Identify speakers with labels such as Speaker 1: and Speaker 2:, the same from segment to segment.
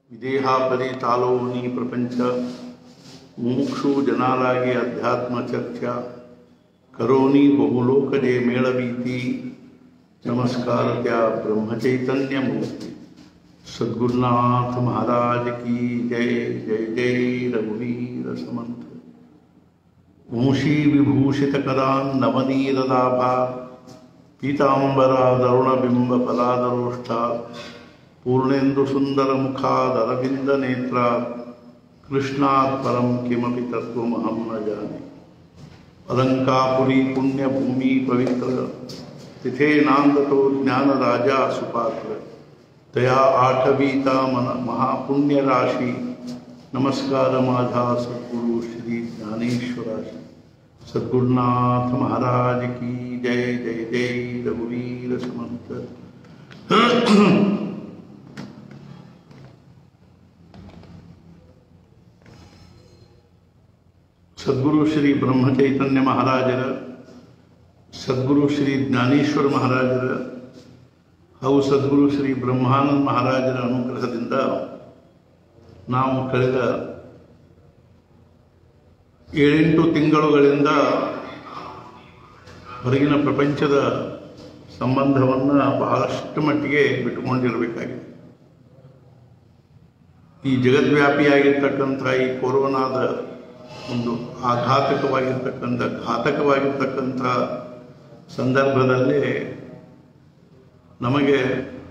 Speaker 1: ವಿದೇಹಾಪದಿ ತಾಲೋನಿ ಪ್ರಪಂಚ ಮುಮುಕ್ಷು ಜನಾಲಾಗಿ ಅಧ್ಯಾತ್ಮ ಚರ್ಚಾ ಕರೋನಿ ಬಹುಲೋಕಜೆ ಮೇಳವೀತಿ ನಮಸ್ಕಾರ त्या ब्रह्मचैतन्य मूर्ति सद्गुरुनाथ महाराज की जय जय जय रघुवीर समंत वंशी विभूषित करान् नवनीरदाभा पीतांबरा दरुणबिंब फलादरोष्ठा पूर्णेन्दु सुंदर मुखादरविंद नेत्रा कृष्णात् परम किमपि तत्त्वमहं न जाने अलंकापुरी पुण्यभूमि पवित्र तिथे नांदतो ज्ञान राजा सुपात्र तया आठवीता मन महापुण्य राशी नमस्कार माझा सद्गुरु श्री ज्ञानेश्वराशी सद्गुरुनाथ महाराज की जय जय जय रघुवीर समंत ಸದ್ಗುರು ಶ್ರೀ ಬ್ರಹ್ಮಚೈತನ್ಯ ಮಹಾರಾಜರ ಸದ್ಗುರು ಶ್ರೀ ಜ್ಞಾನೇಶ್ವರ ಮಹಾರಾಜರ ಹಾಗೂ ಸದ್ಗುರು ಶ್ರೀ ಬ್ರಹ್ಮಾನಂದ ಮಹಾರಾಜರ ಅನುಗ್ರಹದಿಂದ ನಾವು ಕಳೆದ ಏಳೆಂಟು ತಿಂಗಳುಗಳಿಂದ ಹೊರಗಿನ ಪ್ರಪಂಚದ ಸಂಬಂಧವನ್ನು ಬಹಳಷ್ಟು ಮಟ್ಟಿಗೆ ಬಿಟ್ಟುಕೊಂಡಿರಬೇಕಾಗಿದೆ ಈ ಜಗದ್ವ್ಯಾಪಿಯಾಗಿರ್ತಕ್ಕಂಥ ಈ ಕೊರೋನಾದ ಒಂದು ಆಘಾತಕವಾಗಿರ್ತಕ್ಕಂಥ ಘಾತಕವಾಗಿರ್ತಕ್ಕಂಥ ಸಂದರ್ಭದಲ್ಲಿ ನಮಗೆ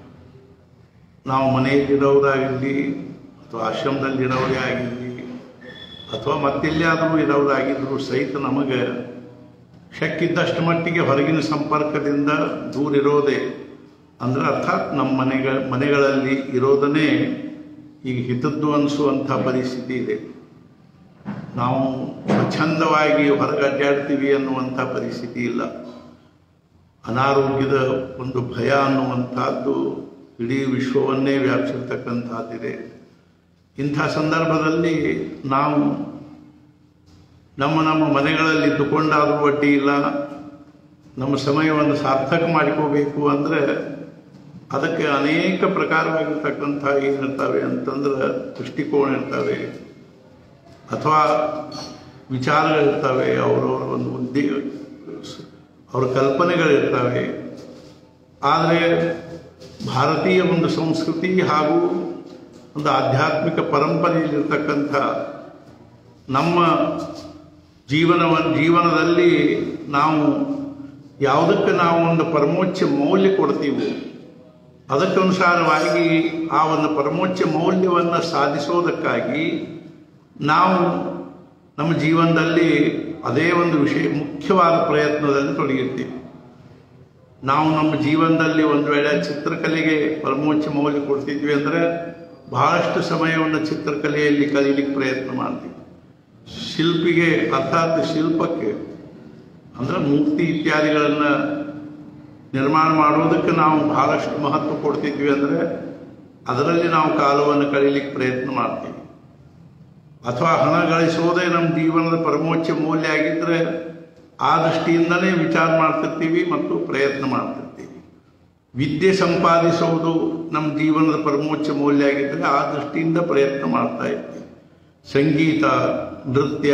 Speaker 1: ನಾವು ಮನೆಯಲ್ಲಿರೋರಾಗಿರಲಿ ಅಥವಾ ಆಶ್ರಮದಲ್ಲಿರೋರೇ ಆಗಿರಲಿ ಅಥವಾ ಮತ್ತೆಲ್ಲಿಯಾದರೂ ಇರೋರಾಗಿದ್ದರೂ ಸಹಿತ ನಮಗೆ ಶಕ್ಕಿದ್ದಷ್ಟು ಮಟ್ಟಿಗೆ ಹೊರಗಿನ ಸಂಪರ್ಕದಿಂದ ದೂರಿರೋದೇ ಅಂದರೆ ಅರ್ಥಾತ್ ನಮ್ಮ ಮನೆಗಳ ಮನೆಗಳಲ್ಲಿ ಇರೋದನ್ನೇ ಈಗ ಹಿತದ್ದು ಅನಿಸುವಂಥ ಪರಿಸ್ಥಿತಿ ಇದೆ ನಾವು ಸ್ವಚ್ಛಂದವಾಗಿ ಹೊರಗೆ ಅಡ್ಡಾಡ್ತೀವಿ ಅನ್ನುವಂಥ ಪರಿಸ್ಥಿತಿ ಇಲ್ಲ ಅನಾರೋಗ್ಯದ ಒಂದು ಭಯ ಅನ್ನುವಂಥದ್ದು ಇಡೀ ವಿಶ್ವವನ್ನೇ ವ್ಯಾಪಿಸಿರ್ತಕ್ಕಂಥದ್ದಿದೆ ಇಂಥ ಸಂದರ್ಭದಲ್ಲಿ ನಾವು ನಮ್ಮ ನಮ್ಮ ಮನೆಗಳಲ್ಲಿ ಇದ್ದುಕೊಂಡಾದರೂ ಅಡ್ಡಿ ಇಲ್ಲ ನಮ್ಮ ಸಮಯವನ್ನು ಸಾರ್ಥಕ ಮಾಡಿಕೋಬೇಕು ಅಂದರೆ ಅದಕ್ಕೆ ಅನೇಕ ಪ್ರಕಾರವಾಗಿರ್ತಕ್ಕಂಥ ಏನಿರ್ತವೆ ಅಂತಂದ್ರೆ ದೃಷ್ಟಿಕೋನ ಇರ್ತವೆ ಅಥವಾ ವಿಚಾರಗಳಿರ್ತವೆ ಅವರವರ ಒಂದು ಉದ್ದೇ ಅವರ ಕಲ್ಪನೆಗಳಿರ್ತವೆ ಆದರೆ ಭಾರತೀಯ ಒಂದು ಸಂಸ್ಕೃತಿ ಹಾಗೂ ಒಂದು ಆಧ್ಯಾತ್ಮಿಕ ಪರಂಪರೆಯಲ್ಲಿರ್ತಕ್ಕಂಥ ನಮ್ಮ ಜೀವನವನ್ನು ಜೀವನದಲ್ಲಿ ನಾವು ಯಾವುದಕ್ಕೆ ನಾವು ಒಂದು ಪರಮೋಚ್ಚ ಮೌಲ್ಯ ಕೊಡ್ತೀವೋ ಅದಕ್ಕನುಸಾರವಾಗಿ ಆ ಒಂದು ಪರಮೋಚ್ಚ ಮೌಲ್ಯವನ್ನು ಸಾಧಿಸೋದಕ್ಕಾಗಿ ನಾವು ನಮ್ಮ ಜೀವನದಲ್ಲಿ ಅದೇ ಒಂದು ವಿಷಯ ಮುಖ್ಯವಾದ ಪ್ರಯತ್ನದಲ್ಲಿ ತೊಡಗಿರ್ತೀವಿ ನಾವು ನಮ್ಮ ಜೀವನದಲ್ಲಿ ಒಂದು ವೇಳೆ ಚಿತ್ರಕಲೆಗೆ ಪರಮೋಚ್ಚ ಮೌಲ್ಯ ಕೊಡ್ತಿದ್ವಿ ಅಂದರೆ ಬಹಳಷ್ಟು ಸಮಯವನ್ನು ಚಿತ್ರಕಲೆಯಲ್ಲಿ ಕಲೀಲಿಕ್ಕೆ ಪ್ರಯತ್ನ ಮಾಡ್ತೀವಿ ಶಿಲ್ಪಿಗೆ ಅರ್ಥಾತ್ ಶಿಲ್ಪಕ್ಕೆ ಅಂದರೆ ಮೂರ್ತಿ ಇತ್ಯಾದಿಗಳನ್ನು ನಿರ್ಮಾಣ ಮಾಡೋದಕ್ಕೆ ನಾವು ಬಹಳಷ್ಟು ಮಹತ್ವ ಕೊಡ್ತಿದ್ವಿ ಅಂದರೆ ಅದರಲ್ಲಿ ನಾವು ಕಾಲವನ್ನು ಕಳೀಲಿಕ್ಕೆ ಪ್ರಯತ್ನ ಮಾಡ್ತೀವಿ ಅಥವಾ ಹಣ ಗಳಿಸೋದೇ ನಮ್ಮ ಜೀವನದ ಪರಮೋಚ್ಚ ಮೌಲ್ಯ ಆಗಿದ್ದರೆ ಆ ದೃಷ್ಟಿಯಿಂದಲೇ ವಿಚಾರ ಮಾಡ್ತಿರ್ತೀವಿ ಮತ್ತು ಪ್ರಯತ್ನ ಮಾಡ್ತಿರ್ತೀವಿ ವಿದ್ಯೆ ಸಂಪಾದಿಸೋದು ನಮ್ಮ ಜೀವನದ ಪರಮೋಚ್ಚ ಮೌಲ್ಯ ಆಗಿದ್ದರೆ ಆ ದೃಷ್ಟಿಯಿಂದ ಪ್ರಯತ್ನ ಮಾಡ್ತಾ ಇರ್ತೀವಿ ಸಂಗೀತ ನೃತ್ಯ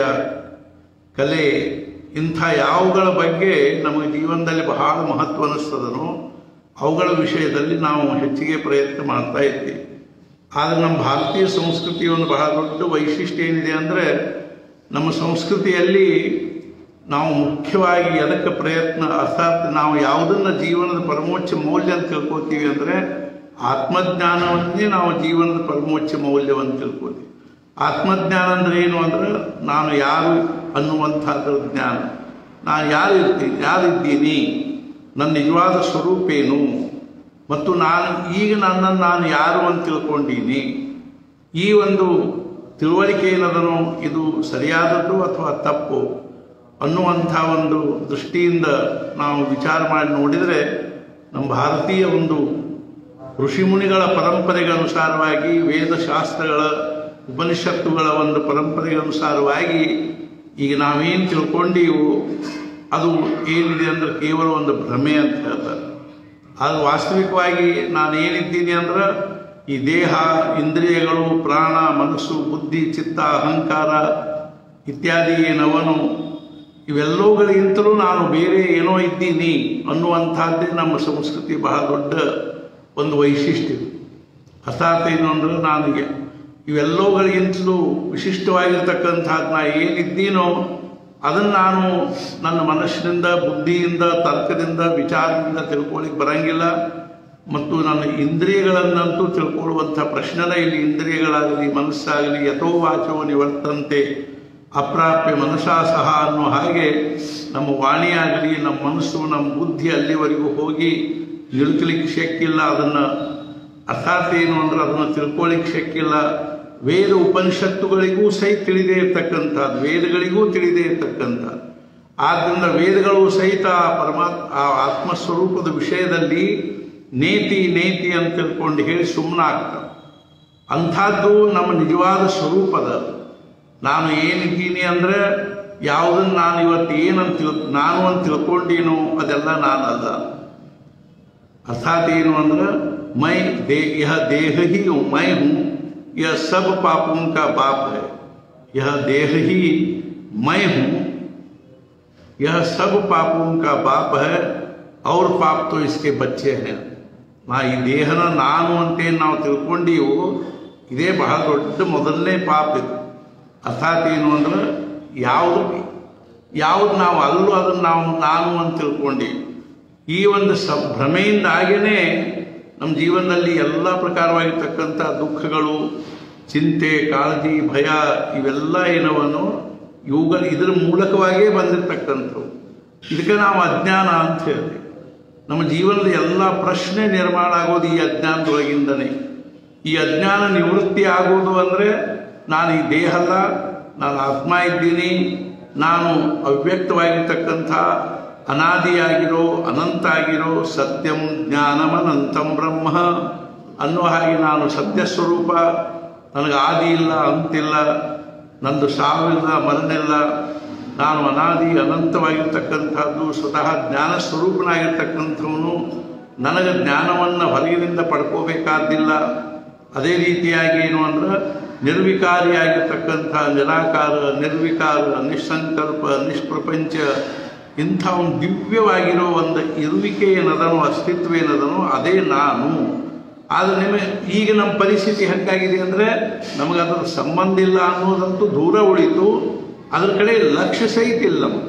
Speaker 1: ಕಲೆ ಇಂಥ ಯಾವುಗಳ ಬಗ್ಗೆ ನಮಗೆ ಜೀವನದಲ್ಲಿ ಬಹಳ ಮಹತ್ವ ಅನ್ನಿಸ್ತದನೋ ಅವುಗಳ ವಿಷಯದಲ್ಲಿ ನಾವು ಹೆಚ್ಚಿಗೆ ಪ್ರಯತ್ನ ಮಾಡ್ತಾ ಇರ್ತೀವಿ ಆದರೆ ನಮ್ಮ ಭಾರತೀಯ ಸಂಸ್ಕೃತಿಯ ಒಂದು ಬಹಳ ದೊಡ್ಡ ವೈಶಿಷ್ಟ್ಯ ಏನಿದೆ ಅಂದರೆ ನಮ್ಮ ಸಂಸ್ಕೃತಿಯಲ್ಲಿ ನಾವು ಮುಖ್ಯವಾಗಿ ಅದಕ್ಕೆ ಪ್ರಯತ್ನ ಅರ್ಥಾತ್ ನಾವು ಯಾವುದನ್ನು ಜೀವನದ ಪರಮೋಚ್ಚ ಮೌಲ್ಯ ಅಂತ ತಿಳ್ಕೊತೀವಿ ಅಂದರೆ ಆತ್ಮಜ್ಞಾನವನ್ನೇ ನಾವು ಜೀವನದ ಪರಮೋಚ್ಚ ಮೌಲ್ಯವನ್ನು ತಿಳ್ಕೊತೀವಿ ಆತ್ಮಜ್ಞಾನ ಅಂದರೆ ಏನು ಅಂದ್ರೆ ನಾನು ಯಾರು ಅನ್ನುವಂಥದ್ರ ಜ್ಞಾನ ನಾನು ಯಾರು ಇರ್ತೀನಿ ಯಾರಿದ್ದೀನಿ ನನ್ನ ನಿಜವಾದ ಸ್ವರೂಪ ಏನು ಮತ್ತು ನಾನು ಈಗ ನನ್ನನ್ನು ನಾನು ಯಾರು ಅಂತ ತಿಳ್ಕೊಂಡೀನಿ ಈ ಒಂದು ತಿಳುವಳಿಕೆ ಏನದನೋ ಇದು ಸರಿಯಾದದ್ದು ಅಥವಾ ತಪ್ಪು ಅನ್ನುವಂಥ ಒಂದು ದೃಷ್ಟಿಯಿಂದ ನಾವು ವಿಚಾರ ಮಾಡಿ ನೋಡಿದರೆ ನಮ್ಮ ಭಾರತೀಯ ಒಂದು ಋಷಿಮುನಿಗಳ ಪರಂಪರೆಗೆ ಅನುಸಾರವಾಗಿ ವೇದಶಾಸ್ತ್ರಗಳ ಉಪನಿಷತ್ತುಗಳ ಒಂದು ಪರಂಪರೆಗೆ ಅನುಸಾರವಾಗಿ ಈಗ ನಾವೇನು ತಿಳ್ಕೊಂಡೀವು ಅದು ಏನಿದೆ ಅಂದ್ರೆ ಕೇವಲ ಒಂದು ಭ್ರಮೆ ಅಂತ ಹೇಳ್ತಾರೆ ಅದು ವಾಸ್ತವಿಕವಾಗಿ ನಾನು ಏನಿದ್ದೀನಿ ಅಂದ್ರೆ ಈ ದೇಹ ಇಂದ್ರಿಯಗಳು ಪ್ರಾಣ ಮನಸ್ಸು ಬುದ್ಧಿ ಚಿತ್ತ ಅಹಂಕಾರ ಇತ್ಯಾದಿ ಏನವನು ಇವೆಲ್ಲವುಗಳಿಗಿಂತಲೂ ನಾನು ಬೇರೆ ಏನೋ ಇದ್ದೀನಿ ಅನ್ನುವಂಥದ್ದೇ ನಮ್ಮ ಸಂಸ್ಕೃತಿ ಬಹಳ ದೊಡ್ಡ ಒಂದು ವೈಶಿಷ್ಟ್ಯ ಅರ್ಥಾತ್ ಏನು ಅಂದ್ರೆ ನಾನು ಎ- ಇವೆಲ್ಲವುಗಳಿಗಿಂತಲೂ ವಿಶಿಷ್ಟವಾಗಿರ್ತಕ್ಕಂಥದ್ದು ನಾ ಏನಿದ್ದೀನೋ ಅದನ್ನು ನಾನು ನನ್ನ ಮನಸ್ಸಿನಿಂದ ಬುದ್ಧಿಯಿಂದ ತರ್ಕದಿಂದ ವಿಚಾರದಿಂದ ತಿಳ್ಕೊಳ್ಳಿಕ್ಕೆ ಬರಂಗಿಲ್ಲ ಮತ್ತು ನನ್ನ ಇಂದ್ರಿಯಗಳನ್ನಂತೂ ತಿಳ್ಕೊಳ್ಳುವಂಥ ಪ್ರಶ್ನೆನೇ ಇಲ್ಲಿ ಇಂದ್ರಿಯಗಳಾಗಲಿ ಮನಸ್ಸಾಗಲಿ ಯಥೋ ವಾಚೋ ನಿವರ್ತಂತೆ ಅಪ್ರಾಪ್ಯ ಮನಸಾ ಸಹ ಅನ್ನೋ ಹಾಗೆ ನಮ್ಮ ವಾಣಿಯಾಗಲಿ ನಮ್ಮ ಮನಸ್ಸು ನಮ್ಮ ಬುದ್ಧಿ ಅಲ್ಲಿವರೆಗೂ ಹೋಗಿ ನಿಲ್ಕಲಿಕ್ಕೆ ಶಕ್ಕಿಲ್ಲ ಅದನ್ನು ಅರ್ಥಾತ್ ಏನು ಅಂದ್ರೆ ಅದನ್ನು ತಿಳ್ಕೊಳ್ಳಿಕ್ಕೆ ಶಕ್ಕಿಲ್ಲ ವೇದ ಉಪನಿಷತ್ತುಗಳಿಗೂ ಸಹಿತ ತಿಳಿದೇ ಇರತಕ್ಕಂಥದ್ದು ವೇದಗಳಿಗೂ ತಿಳಿದೇ ಇರತಕ್ಕಂಥದ್ದು ಆದ್ದರಿಂದ ವೇದಗಳು ಸಹಿತ ಆ ಪರಮಾತ್ಮ ಆ ಆತ್ಮಸ್ವರೂಪದ ವಿಷಯದಲ್ಲಿ ನೇತಿ ನೇತಿ ಅಂತ ತಿಳ್ಕೊಂಡು ಹೇಳಿ ಸುಮ್ಮನಾಗ್ತವೆ ಅಂಥದ್ದು ನಮ್ಮ ನಿಜವಾದ ಸ್ವರೂಪದ ನಾನು ಏನಿದ್ದೀನಿ ಅಂದರೆ ಯಾವುದನ್ನು ನಾನು ಇವತ್ತು ಏನಂತ ತಿಳ್ ನಾನು ಅಂತ ತಿಳ್ಕೊಂಡೀನೋ ಅದೆಲ್ಲ ನಾನಲ್ಲ अर्थात ಏನು ಅಂದ್ರೆ मैं दे यह देह ही हूँ मैं हूँ यह सब पापों का बाप है यह देह ही मैं हूँ यह सब पापों का बाप है और पाप तो इसके बच्चे हैं ನಾ ಈ ದೇಹನ ನಾನು ಅಂತೇನು ನಾವು ತಿಳ್ಕೊಂಡೀವು ಇದೇ ಬಹಳ ದೊಡ್ಡ ಮೊದಲನೇ ಪಾಪ ಇದು ಅರ್ಥಾತ್ ಏನು ಅಂದ್ರೆ ಯಾವುದು ಯಾವುದು ನಾವು ಅಲ್ಲೂ ಅದನ್ನು ನಾವು ನಾನು ಅಂತ ತಿಳ್ಕೊಂಡೀವಿ ಈ ಒಂದು ಸ ಭ್ರಮೆಯಿಂದಾಗೇ ನಮ್ಮ ಜೀವನದಲ್ಲಿ ಎಲ್ಲ ಪ್ರಕಾರವಾಗಿರ್ತಕ್ಕಂಥ ದುಃಖಗಳು ಚಿಂತೆ ಕಾಳಜಿ ಭಯ ಇವೆಲ್ಲ ಏನವನ್ನು ಇವುಗಳ ಇದರ ಮೂಲಕವಾಗಿಯೇ ಬಂದಿರತಕ್ಕಂಥವು ಇದಕ್ಕೆ ನಾವು ಅಜ್ಞಾನ ಅಂತ ಹೇಳ್ತೀವಿ ನಮ್ಮ ಜೀವನದ ಎಲ್ಲ ಪ್ರಶ್ನೆ ನಿರ್ಮಾಣ ಆಗೋದು ಈ ಅಜ್ಞಾನದೊಳಗಿಂದನೇ ಈ ಅಜ್ಞಾನ ನಿವೃತ್ತಿ ಆಗೋದು ಅಂದರೆ ನಾನು ಈ ದೇಹ ಅಲ್ಲ ನಾನು ಆತ್ಮ ಇದ್ದೀನಿ ನಾನು ಅವ್ಯಕ್ತವಾಗಿರ್ತಕ್ಕಂಥ ಅನಾದಿಯಾಗಿರೋ ಅನಂತ ಆಗಿರೋ ಸತ್ಯಂ ಜ್ಞಾನಮನಂತಂ ಬ್ರಹ್ಮ ಅನ್ನೋ ಹಾಗೆ ನಾನು ಸತ್ಯ ಸ್ವರೂಪ ನನಗೆ ಆದಿ ಇಲ್ಲ ಅಂತಿಲ್ಲ ನಂದು ಸಾವಿಲ್ಲ ಮರಣಿಲ್ಲ ನಾನು ಅನಾದಿ ಅನಂತವಾಗಿರ್ತಕ್ಕಂಥದ್ದು ಸ್ವತಃ ಜ್ಞಾನ ಸ್ವರೂಪನಾಗಿರ್ತಕ್ಕಂಥವನು ನನಗೆ ಜ್ಞಾನವನ್ನು ಹೊರಗಿನಿಂದ ಪಡ್ಕೋಬೇಕಾದಿಲ್ಲ ಅದೇ ರೀತಿಯಾಗಿ ಏನು ಅಂದ್ರೆ ನಿರ್ವಿಕಾರಿಯಾಗಿರ್ತಕ್ಕಂಥ ನಿರಾಕಾರ ನಿರ್ವಿಕಾರ ನಿಸ್ಸಂಕಲ್ಪ ನಿಷ್ಪ್ರಪಂಚ ಇಂಥ ಒಂದು ದಿವ್ಯವಾಗಿರೋ ಒಂದು ಇರುವಿಕೆ ಏನದನೋ ಅಸ್ತಿತ್ವ ಏನದನೋ ಅದೇ ನಾನು ಆದರೆ ನಿಮಗೆ ಈಗ ನಮ್ಮ ಪರಿಸ್ಥಿತಿ ಹೆಂಗಾಗಿದೆ ಅಂದರೆ ನಮಗೆ ಅದರ ಸಂಬಂಧ ಇಲ್ಲ ಅನ್ನೋದಂತೂ ದೂರ ಉಳಿತು ಅದ್ರ ಕಡೆ ಲಕ್ಷ್ಯ ಸಹಿತ ಇಲ್ಲ ನಮಗೆ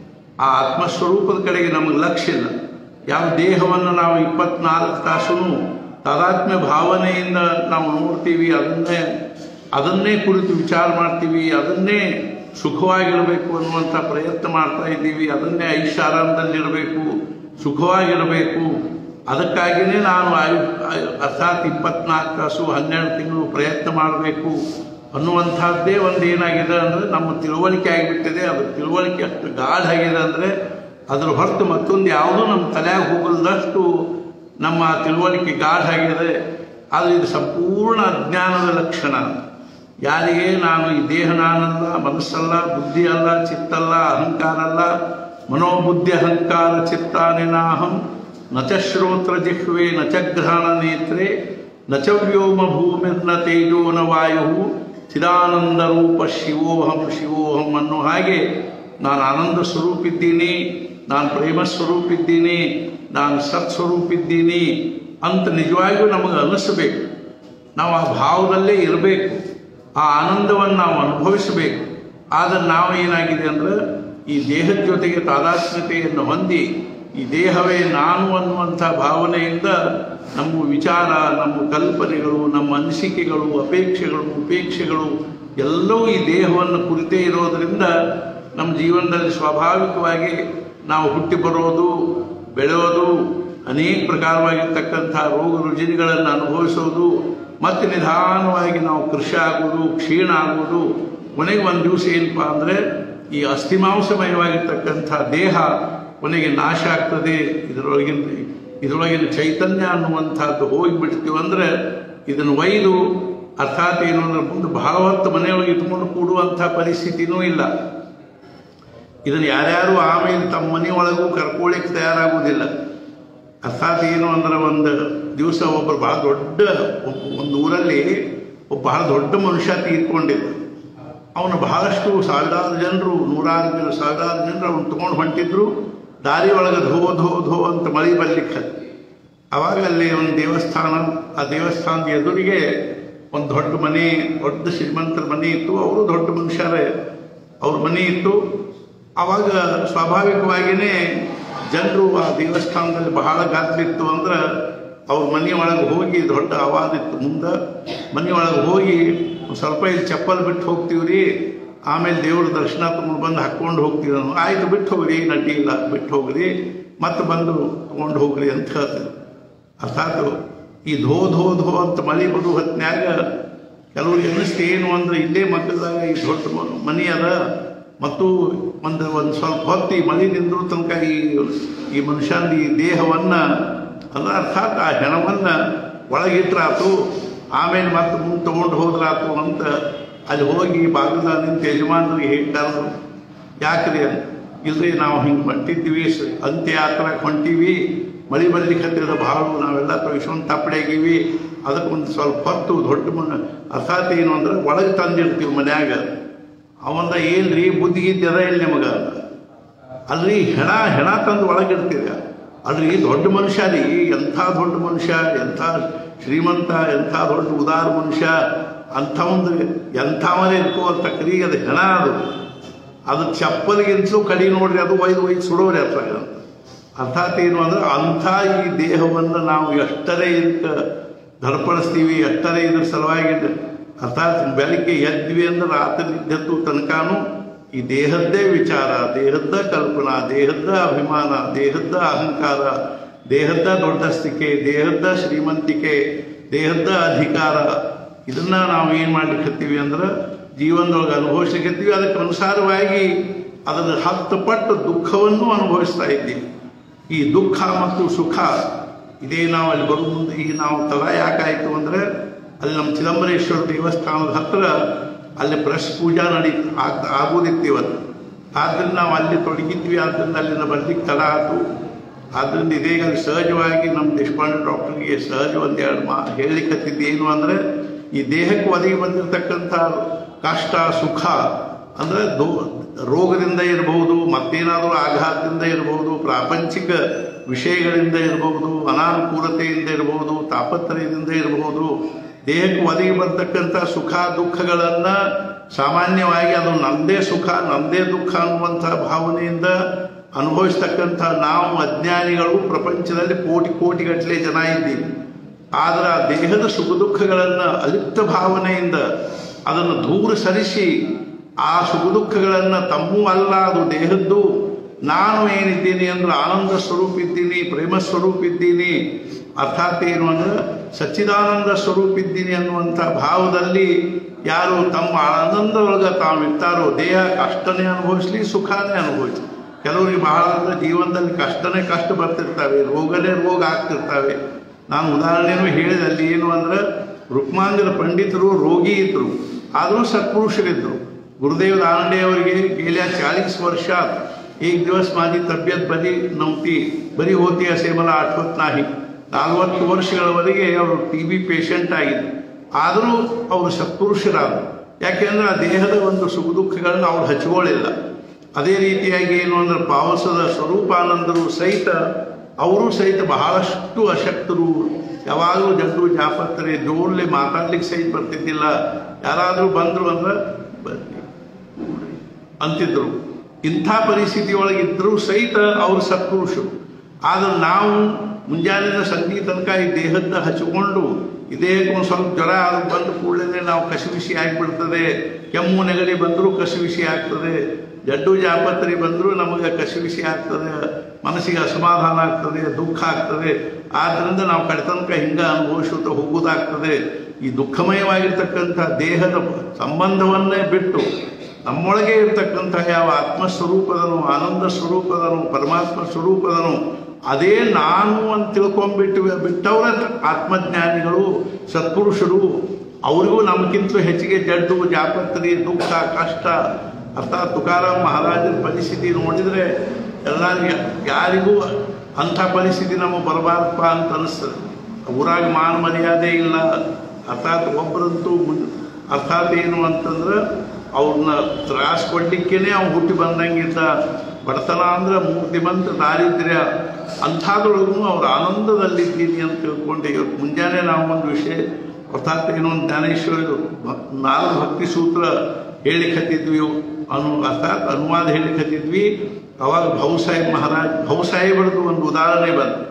Speaker 1: ಆ ಆತ್ಮಸ್ವರೂಪದ ಕಡೆಗೆ ನಮಗೆ ಲಕ್ಷ್ಯ ಇಲ್ಲ ಯಾವ ದೇಹವನ್ನು ನಾವು ಇಪ್ಪತ್ನಾಲ್ಕು ತಾಸು ತಾದಾತ್ಮ್ಯ ಭಾವನೆಯಿಂದ ನಾವು ನೋಡ್ತೀವಿ ಅದನ್ನೇ ಅದನ್ನೇ ಕುರಿತು ವಿಚಾರ ಮಾಡ್ತೀವಿ ಅದನ್ನೇ ಸುಖವಾಗಿರಬೇಕು ಅನ್ನುವಂಥ ಪ್ರಯತ್ನ ಮಾಡ್ತಾ ಇದ್ದೀವಿ ಅದನ್ನೇ ಐಷಾರಾಮದಲ್ಲಿರಬೇಕು ಸುಖವಾಗಿರಬೇಕು ಅದಕ್ಕಾಗಿಯೇ ನಾನು ಆಯು ಆಯು- ಅರ್ಥಾತ್ ಇಪ್ಪತ್ನಾಲ್ಕು ತಾಸು ಹನ್ನೆರಡು ತಿಂಗಳು ಪ್ರಯತ್ನ ಮಾಡಬೇಕು ಅನ್ನುವಂಥದ್ದೇ ಒಂದು ಏನಾಗಿದೆ ಅಂದರೆ ನಮ್ಮ ತಿಳುವಳಿಕೆ ಆಗಿಬಿಟ್ಟಿದೆ ಅದು ತಿಳುವಳಿಕೆ ಅಷ್ಟು ಗಾಢ ಆಗಿದೆ ಅಂದರೆ ಅದ್ರ ಹೊರತು ಮತ್ತೊಂದು ಯಾವುದೂ ನಮ್ಮ ತಲೆಯಾಗ ಹೋಗಲ್ದಷ್ಟು ನಮ್ಮ ತಿಳುವಳಿಕೆ ಗಾಢ ಆಗಿದೆ ಆದರೆ ಇದು ಸಂಪೂರ್ಣ ಅಜ್ಞಾನದ ಲಕ್ಷಣ ಯಾರಿಗೆ ನಾನು ಈ ದೇಹ ನಾನಲ್ಲ ಮನಸ್ಸಲ್ಲ ಬುದ್ಧಿ ಅಲ್ಲ ಚಿತ್ತಲ್ಲ ಅಹಂಕಾರ ಅಲ್ಲ ಮನೋಬುದ್ಧಿ ಅಹಂಕಾರ ಚಿತ್ತಾನಿನಾಹಂ ನ ಚ ಶ್ರೋತ್ರ ಜಿಹ್ವೆ ನ ಚ ಗ್ರಹಣ ನೇತ್ರೆ ನ ಚ ವ್ಯೋಮ ಭೂಮಿರ್ನ ತೇಜೋ ನ ವಾಯು ಚಿದಾನಂದ ರೂಪ ಶಿವೋಹಂ ಶಿವೋಹಂ ಅನ್ನೋ ಹಾಗೆ ನಾನು ಆನಂದ ಸ್ವರೂಪ ಇದ್ದೀನಿ ನಾನು ಪ್ರೇಮ ಸ್ವರೂಪ ಇದ್ದೀನಿ ನಾನು ಸತ್ ಸ್ವರೂಪ ಇದ್ದೀನಿ ಅಂತ ನಿಜವಾಗಿಯೂ ನಮಗೆ ಅನಿಸಬೇಕು ನಾವು ಆ ಭಾವದಲ್ಲೇ ಇರಬೇಕು ಆ ಆನಂದವನ್ನು ನಾವು ಅನುಭವಿಸಬೇಕು ಆದರೆ ನಾವು ಏನಾಗಿದೆ ಅಂದ್ರೆ ಈ ದೇಹದ ಜೊತೆಗೆ ತಾದಾತ್ಮ್ಯತೆಯನ್ನು ಹೊಂದಿ ಈ ದೇಹವೇ ನಾನು ಅನ್ನುವಂಥ ಭಾವನೆಯಿಂದ ನಮ್ಮ ವಿಚಾರ ನಮ್ಮ ಕಲ್ಪನೆಗಳು ನಮ್ಮ ಅನಿಸಿಕೆಗಳು ಅಪೇಕ್ಷೆಗಳು ಉಪೇಕ್ಷೆಗಳು ಎಲ್ಲವೂ ಈ ದೇಹವನ್ನು ಕುರಿತೇ ಇರೋದರಿಂದ ನಮ್ಮ ಜೀವನದಲ್ಲಿ ಸ್ವಾಭಾವಿಕವಾಗಿ ನಾವು ಹುಟ್ಟಿ ಬರೋದು ಬೆಳೆಯೋದು ಅನೇಕ ಪ್ರಕಾರವಾಗಿರ್ತಕ್ಕಂಥ ರೋಗ ರುಜಿನಗಳನ್ನು ಅನುಭವಿಸೋದು ಮತ್ತು ನಿಧಾನವಾಗಿ ನಾವು ಕೃಷಿ ಆಗೋದು ಕ್ಷೀಣ ಆಗೋದು ಕೊನೆಗೆ ಒಂದು ದಿವಸ ಏನಪ್ಪ ಅಂದರೆ ಈ ಅಸ್ಥಿಮಾಂಸಮಯವಾಗಿರ್ತಕ್ಕಂಥ ದೇಹ ಕೊನೆಗೆ ನಾಶ ಆಗ್ತದೆ ಇದರೊಳಗಿನ ಇದರೊಳಗಿನ ಚೈತನ್ಯ ಅನ್ನುವಂಥದ್ದು ಹೋಗಿಬಿಡ್ತೀವಿ ಅಂದರೆ ಇದನ್ನು ಒಯ್ದು ಅರ್ಥಾತ್ ಏನು ಅಂದ್ರೆ ಮುಂದೆ ಬಹಳ ಹೊತ್ತು ಮನೆಯೊಳಗೆ ಇಟ್ಕೊಂಡು ಕೂಡುವಂಥ ಪರಿಸ್ಥಿತಿನೂ ಇಲ್ಲ ಇದನ್ನು ಯಾರ್ಯಾರು ಆಮೇಲೆ ತಮ್ಮ ಮನೆಯೊಳಗೂ ಕರ್ಕೊಳ್ಳಿಕ್ಕೆ ತಯಾರಾಗುವುದಿಲ್ಲ ಅರ್ಥಾತ್ ಏನು ಅಂದ್ರೆ ಒಂದು ದಿವಸ ಒಬ್ಬರು ಬಹಳ ದೊಡ್ಡ ಒಬ್ಬ- ಒಂದು ಊರಲ್ಲಿ ಒಬ್ಬ ಬಹಳ ದೊಡ್ಡ ಮನುಷ್ಯ ತೀರ್ಕೊಂಡಿದ್ದ ಅವನು ಬಹಳಷ್ಟು ಸಾವಿರಾರು ಜನರು ನೂರಾರು ಜನ ಸಾವಿರಾರು ಜನರು ಅವನು ತೊಗೊಂಡು ಹೊಂಟಿದ್ರು ದಾರಿ ಒಳಗೆ ಧೋ ಧೋ ಧೋ ಅಂತ ಮಳೆ ಬರ್ಲಿಕ್ಕೆ ಹತ್ತಿ. ಅವಾಗ ಅಲ್ಲಿ ಒಂದು ದೇವಸ್ಥಾನ ಆ ದೇವಸ್ಥಾನದ ಎದುರಿಗೆ ಒಂದು ದೊಡ್ಡ ಮನೆ ದೊಡ್ಡ ಶ್ರೀಮಂತರ ಮನೆ ಇತ್ತು ಅವರು ದೊಡ್ಡ ಮನುಷ್ಯರೇ ಅವ್ರ ಮನೆ ಇತ್ತು ಅವಾಗ ಸ್ವಾಭಾವಿಕವಾಗಿಯೇ ಜನರು ಆ ದೇವಸ್ಥಾನದಲ್ಲಿ ಬಹಳ ಗಾತ್ರಿತ್ತು ಅಂದ್ರೆ ಅವ್ರ ಮನೆ ಒಳಗೆ ಹೋಗಿ ದೊಡ್ಡ ಆವಾದಿತ್ತು ಮುಂದೆ ಮನೆ ಒಳಗೆ ಹೋಗಿ ಒಂದ್ ಸ್ವಲ್ಪ ಇಲ್ಲಿ ಚಪ್ಪಲ್ ಬಿಟ್ಟು ಹೋಗ್ತೀವ್ರಿ ಆಮೇಲೆ ದೇವ್ರ ದರ್ಶನ ತಗೊಂಡು ಬಂದು ಹಾಕ್ಕೊಂಡು ಹೋಗ್ತೀವಿ ನಾನು ಆಯ್ತು ಬಿಟ್ಟು ಹೋಗ್ರಿ ನಡ್ಡಿ ಇಲ್ಲ ಬಿಟ್ಟು ಹೋಗ್ರಿ ಮತ್ತೆ ಬಂದು ತಗೊಂಡು ಹೋಗ್ರಿ ಅಂತ ಹೇಳ್ತಿದ್ರು ಅರ್ಥಾತ್ ಈ ಧೋ ಧೋ ಧೋ ಅಂತ ಮಳೆ ಬರೋ ಹೊತ್ನ್ಯಾಗ ಕೆಲವ್ರಿಗೆ ಅನ್ನಿಸ್ತು ಏನು ಅಂದ್ರೆ ಇಲ್ಲೇ ಮಕ್ಕಳದಾಗ ಈ ದೊಡ್ಡ ಮ- ಮನೆ ಅದ ಮತ್ತು ಒಂದು ಒಂದು ಸ್ವಲ್ಪ ಹೊತ್ತು ಈ ಮಳೆ ನಿಂದ್ರು ತನಕ ಈ ಈ ಮನುಷ್ಯನ ಈ ದೇಹವನ್ನ ಅಲ್ಲ ಅರ್ಥಾತ್ ಆ ಹೆಣವನ್ನ ಒಳಗಿಟ್ರಾತು ಆಮೇಲೆ ಮತ್ತೆ ಮುಂದೆ ತಗೊಂಡು ಹೋದ್ರಾತು ಅಂತ ಅಲ್ಲಿ ಹೋಗಿ ಬಾಗಿಲ ನಿಂತು ಯಜಮಾನರಿಗೆ ಹೇಳ್ತಾರೆ ಯಾಕ್ರಿ ಅಂತ ಇಲ್ರಿ ನಾವು ಹಿಂಗೆ ಹೊಂಟಿದ್ವಿ ಸ- ಅಂತ್ಯಯಾತ್ರಾಕ್ ಹೊಂಟೀವಿ ಮಳೆ ಬರ್ಲಿಕ್ಕೆ ಹತ್ತಿರದ ಭಾಳ ನಾವೆಲ್ಲ ತೊಯ್ಸ್ಕೊಂಡು ತಪ್ಪಡೆಗಿವಿ ಅದಕ್ಕೆ ಒಂದು ಸ್ವಲ್ಪ ಹೊತ್ತು ದೊಡ್ಡ ಮನ ಅರ್ಥಾತ್ ಏನು ಅಂದ್ರೆ ಒಳಗೆ ತಂದಿರ್ತೀವಿ ಮನ್ಯಾಗ ಅವಂದ ಏನ್ರಿ ಬುದ್ಧಿಗಿದ್ದ ಇಲ್ಲಿ ನಿಮಗ ಅಂತ ಅಲ್ರಿ ಹೆಣ ಹೆಣ ತಂದು ಒಳಗಿರ್ತೀರ ಅಲ್ರಿ ದೊಡ್ಡ ಮನುಷ್ಯ ರೀ ಎಂಥ ದೊಡ್ಡ ಮನುಷ್ಯ ಎಂಥ ಶ್ರೀಮಂತ ಎಂಥ ದೊಡ್ಡ ಉದಾರ ಮನುಷ್ಯ ಅಂಥ ಒಂದು ಎಂಥವನೇ ಇರ್ಕೋ ಅಂತ ಕರಿ ಅದು ಹೆಣ ಅದು ಅದು ಚಪ್ಪಲಿಗಿಂತಲೂ ಕಡಿ ನೋಡ್ರಿ ಅದು ಒಯ್ದು ಒಯ್ದು ಸುಡೋರಿ ಅರ್ಥಾಗ ಅಂತ ಅರ್ಥಾತ್ ಏನು ಅಂದ್ರೆ ಅಂಥ ಈ ದೇಹವನ್ನು ನಾವು ಎಷ್ಟರೇ ಇದಕ್ಕೆ ಧರ್ಪಡಿಸ್ತೀವಿ ಎಷ್ಟರೇ ಇದ್ರ ಸಲುವಾಗಿ ಅರ್ಥಾತ್ ಬೆಳಿಗ್ಗೆ ಎದ್ವಿ ಅಂದ್ರೆ ರಾತ್ರಿ ಇದ್ದದ್ದು ತನಕನೂ ಈ ದೇಹದ್ದೇ ವಿಚಾರ ದೇಹದ್ದ ಕಲ್ಪನಾ ದೇಹದ್ದ ಅಭಿಮಾನ ದೇಹದ್ದ ಅಹಂಕಾರ ದೇಹದ್ದ ದೊಡ್ಡಸ್ತಿಕೆ ದೇಹದ್ದ ಶ್ರೀಮಂತಿಕೆ ದೇಹದ್ದ ಅಧಿಕಾರ ಇದನ್ನ ನಾವು ಏನು ಮಾಡ್ಲಿಕ್ಕತ್ತೀವಿ ಅಂದ್ರೆ ಜೀವನದೊಳಗೆ ಅನುಭವಿಸ್ಲಿಕ್ಕತ್ತೀವಿ ಅದಕ್ಕೆ ಅನುಸಾರವಾಗಿ ಅದರ ಹತ್ತು ಪಟ್ಟು ದುಃಖವನ್ನು ಅನುಭವಿಸ್ತಾ ಇದ್ದೀವಿ ಈ ದುಃಖ ಮತ್ತು ಸುಖ ಇದೇ ನಾವು ಅಲ್ಲಿ ಬರೋ ಮುಂದೆ ಈಗ ನಾವು ತಡ ಯಾಕಾಯಿತು ಅಂದರೆ ಅಲ್ಲಿ ನಮ್ಮ ಚಿದಂಬರೇಶ್ವರ ದೇವಸ್ಥಾನದ ಹತ್ರ ಅಲ್ಲಿ ಬ್ರಷ್ ಪೂಜಾ ನಡೀ ಆಗ್ ಆಗೋದಿತ್ತು ಇವತ್ತು ಆದ್ದರಿಂದ ನಾವು ಅಲ್ಲಿ ತೊಡಗಿದ್ವಿ ಆದ್ದರಿಂದ ಅಲ್ಲಿಂದ ಬರ್ಲಿಕ್ಕೆ ತಡ ಆಯಿತು ಆದ್ದರಿಂದ ಇದೀಗ ಅಲ್ಲಿ ಸಹಜವಾಗಿ ನಮ್ಮ ದೇಶಪಾಂಡೆ ಡಾಕ್ಟರ್ಗೆ ಸಹಜ ಒಂದೆರಡು ಮಾ ಹೇಳಿಕತ್ತಿದ್ದು ಏನು ಅಂದರೆ ಈ ದೇಹಕ್ಕೆ ಒದಗಿ ಬಂದಿರತಕ್ಕಂಥ ಕಷ್ಟ ಸುಖ ಅಂದರೆ ದೋ ರೋಗದಿಂದ ಇರಬಹುದು ಮತ್ತೇನಾದರೂ ಆಘಾತದಿಂದ ಇರಬಹುದು ಪ್ರಾಪಂಚಿಕ ವಿಷಯಗಳಿಂದ ಇರಬಹುದು ಅನಾನುಕೂಲತೆಯಿಂದ ಇರಬಹುದು ತಾಪತ್ರಯದಿಂದ ಇರಬಹುದು ದೇಹಕ್ಕೆ ಒದಗಿ ಬರ್ತಕ್ಕಂಥ ಸುಖ ದುಃಖಗಳನ್ನ ಸಾಮಾನ್ಯವಾಗಿ ಅದು ನಮ್ಮದೇ ಸುಖ ನಮ್ಮದೇ ದುಃಖ ಅನ್ನುವಂಥ ಭಾವನೆಯಿಂದ ಅನುಭವಿಸ್ತಕ್ಕಂಥ ನಾವು ಅಜ್ಞಾನಿಗಳು ಪ್ರಪಂಚದಲ್ಲಿ ಕೋಟಿ ಕೋಟಿಗಟ್ಟಲೆ ಜನ ಇದ್ದೀವಿ ಆದರೆ ಆ ದೇಹದ ಸುಖ ದುಃಖಗಳನ್ನು ಅಲಿಪ್ತ ಭಾವನೆಯಿಂದ ಅದನ್ನು ದೂರ ಸರಿಸಿ ಆ ಸುಖ ದುಃಖಗಳನ್ನು ತಮ್ಮೂ ಅಲ್ಲ ಅದು ದೇಹದ್ದು ನಾನು ಏನಿದ್ದೀನಿ ಅಂದ್ರೆ ಆನಂದ ಸ್ವರೂಪ ಇದ್ದೀನಿ ಪ್ರೇಮ ಸ್ವರೂಪ ಇದ್ದೀನಿ ಅರ್ಥಾತ್ ಏನು ಅಂದ್ರೆ ಸಚ್ಚಿದಾನಂದ ಸ್ವರೂಪ ಇದ್ದೀನಿ ಅನ್ನುವಂಥ ಭಾವದಲ್ಲಿ ಯಾರು ತಮ್ಮ ಆನಂದದೊಳಗೆ ತಾವು ಇರ್ತಾರೋ ದೇಹ ಕಷ್ಟನೇ ಅನುಭವಿಸ್ಲಿ ಸುಖನೇ ಅನುಭವಿಸ್ಲಿ ಕೆಲವರಿಗೆ ಬಹಳ ಅಂದ್ರೆ ಜೀವನದಲ್ಲಿ ಕಷ್ಟನೇ ಕಷ್ಟ ಬರ್ತಿರ್ತವೆ ರೋಗನೇ ರೋಗ ಆಗ್ತಿರ್ತವೆ ನಾನು ಉದಾಹರಣೆನೂ ಹೇಳಿದೆ ಅಲ್ಲಿ ಏನು ಅಂದ್ರೆ ರುಕ್ಮಾಂಗದ ಪಂಡಿತರು ರೋಗಿ ಇದ್ರು ಆದರೂ ಸತ್ಪುರುಷರಿದ್ರು गुरुदेव दांडे ಅವರಿಗೆ गेल्या चाळीस वर्षात एक दिवस माझी तब्येत बरी नव्हती बरी होती असे मला आठवत नाही ನಲ್ವತ್ತು ವರ್ಷಗಳವರೆಗೆ ಅವರು ಟಿ ಬಿ ಪೇಷಂಟ್ ಆಗಿದ್ರು ಆದರೂ ಅವರು ಸತ್ಪುರುಷರಾದರು ಯಾಕೆಂದ್ರೆ ಆ ದೇಹದ ಒಂದು ಸುಖ ದುಃಖಗಳನ್ನು ಅವ್ರು ಹಚ್ಕೊಳ್ಳಿಲ್ಲ ಅದೇ ರೀತಿಯಾಗಿ ಏನು ಅಂದ್ರೆ ಪಾವಸದ ಸ್ವರೂಪಾನಂದರು ಸಹಿತ ಅವರು ಸಹಿತ ಬಹಳಷ್ಟು ಅಶಕ್ತರು ಯಾವಾಗಲೂ ಜಡ್ಡು ಜಾಪತ್ರೆ ಜೋಡ್ಲೆ ಮಾತಾಡ್ಲಿಕ್ಕೆ ಸಹಿತ ಬರ್ತಿದ್ದಿಲ್ಲ ಯಾರಾದರೂ ಬಂದರು ಅಂದ್ರೆ ಬನ್ನಿ ಅಂತಿದ್ರು ಇಂಥ ಪರಿಸ್ಥಿತಿ ಒಳಗಿದ್ದರೂ ಸಹಿತ ಅವರು ಸತ್ಪುರುಷರು ಆದ್ರೆ ನಾವು ಮುಂಜಾನೆ ಸಂಜೆ ತನಕ ಈ ದೇಹದ ಹಚ್ಕೊಂಡು ಇದೇ ಒಂದು ಸ್ವಲ್ಪ ಜ್ವರ ಅದು ಬಂದ ಕೂಡಲೇ ನಾವು ಕಸಿವಿಸಿ ಆಗಿಬಿಡ್ತದೆ ಕೆಮ್ಮು ನೆಗಡಿ ಬಂದರೂ ಕಸಿವಿಸಿ ಆಗ್ತದೆ ಜಡ್ಡು ಜಾಪತ್ರೆ ಬಂದರೂ ನಮಗೆ ಕಸಿವಿಸಿ ಆಗ್ತದೆ ಮನಸ್ಸಿಗೆ ಅಸಮಾಧಾನ ಆಗ್ತದೆ ದುಃಖ ಆಗ್ತದೆ ಆದ್ದರಿಂದ ನಾವು ಕಡೆತನಕ ಹಿಂಗೆ ಅನುಭವಿಸುತ್ತಾ ಹೋಗುವುದಾಗ್ತದೆ ಈ ದುಃಖಮಯವಾಗಿರ್ತಕ್ಕಂಥ ದೇಹದ ಸಂಬಂಧವನ್ನೇ ಬಿಟ್ಟು ನಮ್ಮೊಳಗೆ ಇರ್ತಕ್ಕಂಥ ಯಾವ ಆತ್ಮ ಸ್ವರೂಪದನು ಆನಂದ ಸ್ವರೂಪದನು ಪರಮಾತ್ಮ ಸ್ವರೂಪದನು ಅದೇ ನಾನು ಅಂತ ತಿಳ್ಕೊಂಡ್ಬಿಟ್ಟು ಬಿಟ್ಟವರ ಆತ್ಮಜ್ಞಾನಿಗಳು ಸತ್ಪುರುಷರು ಅವರಿಗೂ ನಮಗಿಂತಲೂ ಹೆಚ್ಚಿಗೆ ಜಡ್ಡು ಜಾಪತ್ರಿ ದುಃಖ ಕಷ್ಟ ಅರ್ಥಾತ್ ತುಕಾರಾಮ್ ಮಹಾರಾಜರ ಪರಿಸ್ಥಿತಿ ನೋಡಿದರೆ ಎಲ್ಲರಿಗೂ ಯಾರಿಗೂ ಅಂಥ ಪರಿಸ್ಥಿತಿ ನಮಗೆ ಬರಬಾರ್ದಪ್ಪ ಅಂತ ಅನಿಸ್ತದೆ ಊರಾಗ ಮಾನ ಮರ್ಯಾದೆ ಇಲ್ಲ ಅರ್ಥಾತ್ ಒಬ್ಬರಂತೂ ಮುನ್ ಅರ್ಥಾತ್ ಏನು ಅಂತಂದ್ರೆ ಅವ್ರನ್ನ ತ್ರಾಸ ಕೊಡ್ಲಿಕ್ಕೇನೆ ಅವ್ನು ಹುಟ್ಟಿ ಬಂದಂಗಿದ್ದ ಬಡತನ ಅಂದ್ರೆ ಮೂರ್ತಿಮಂತ ದಾರಿದ್ರ್ಯ ಅಂಥದ್ರೊಳಗೂ ಅವ್ರ ಆನಂದದಲ್ಲಿದ್ದೀನಿ ಅಂತ ತಿಳ್ಕೊಂಡು ಇವತ್ತು ಮುಂಜಾನೆ ನಾವು ಒಂದು ವಿಷಯ ಅರ್ಥಾತ್ ಏನೋ ಒಂದು ಜ್ಞಾನೇಶ್ವರರು ಭಕ್- ನಾಲ್ಕು ಭಕ್ತಿ ಸೂತ್ರ ಹೇಳಿಕತ್ತಿದ್ವಿ ಅನು ಅರ್ಥಾತ್ ಅನುವಾದ ಹೇಳಿಕತ್ತಿದ್ವಿ ಅವಾಗ ಭಾವು ಸಾಹೇಬ್ ಮಹಾರಾಜ್ ಭಾವು ಸಾಹೇಬರದು ಒಂದು ಉದಾಹರಣೆ ಬಂತು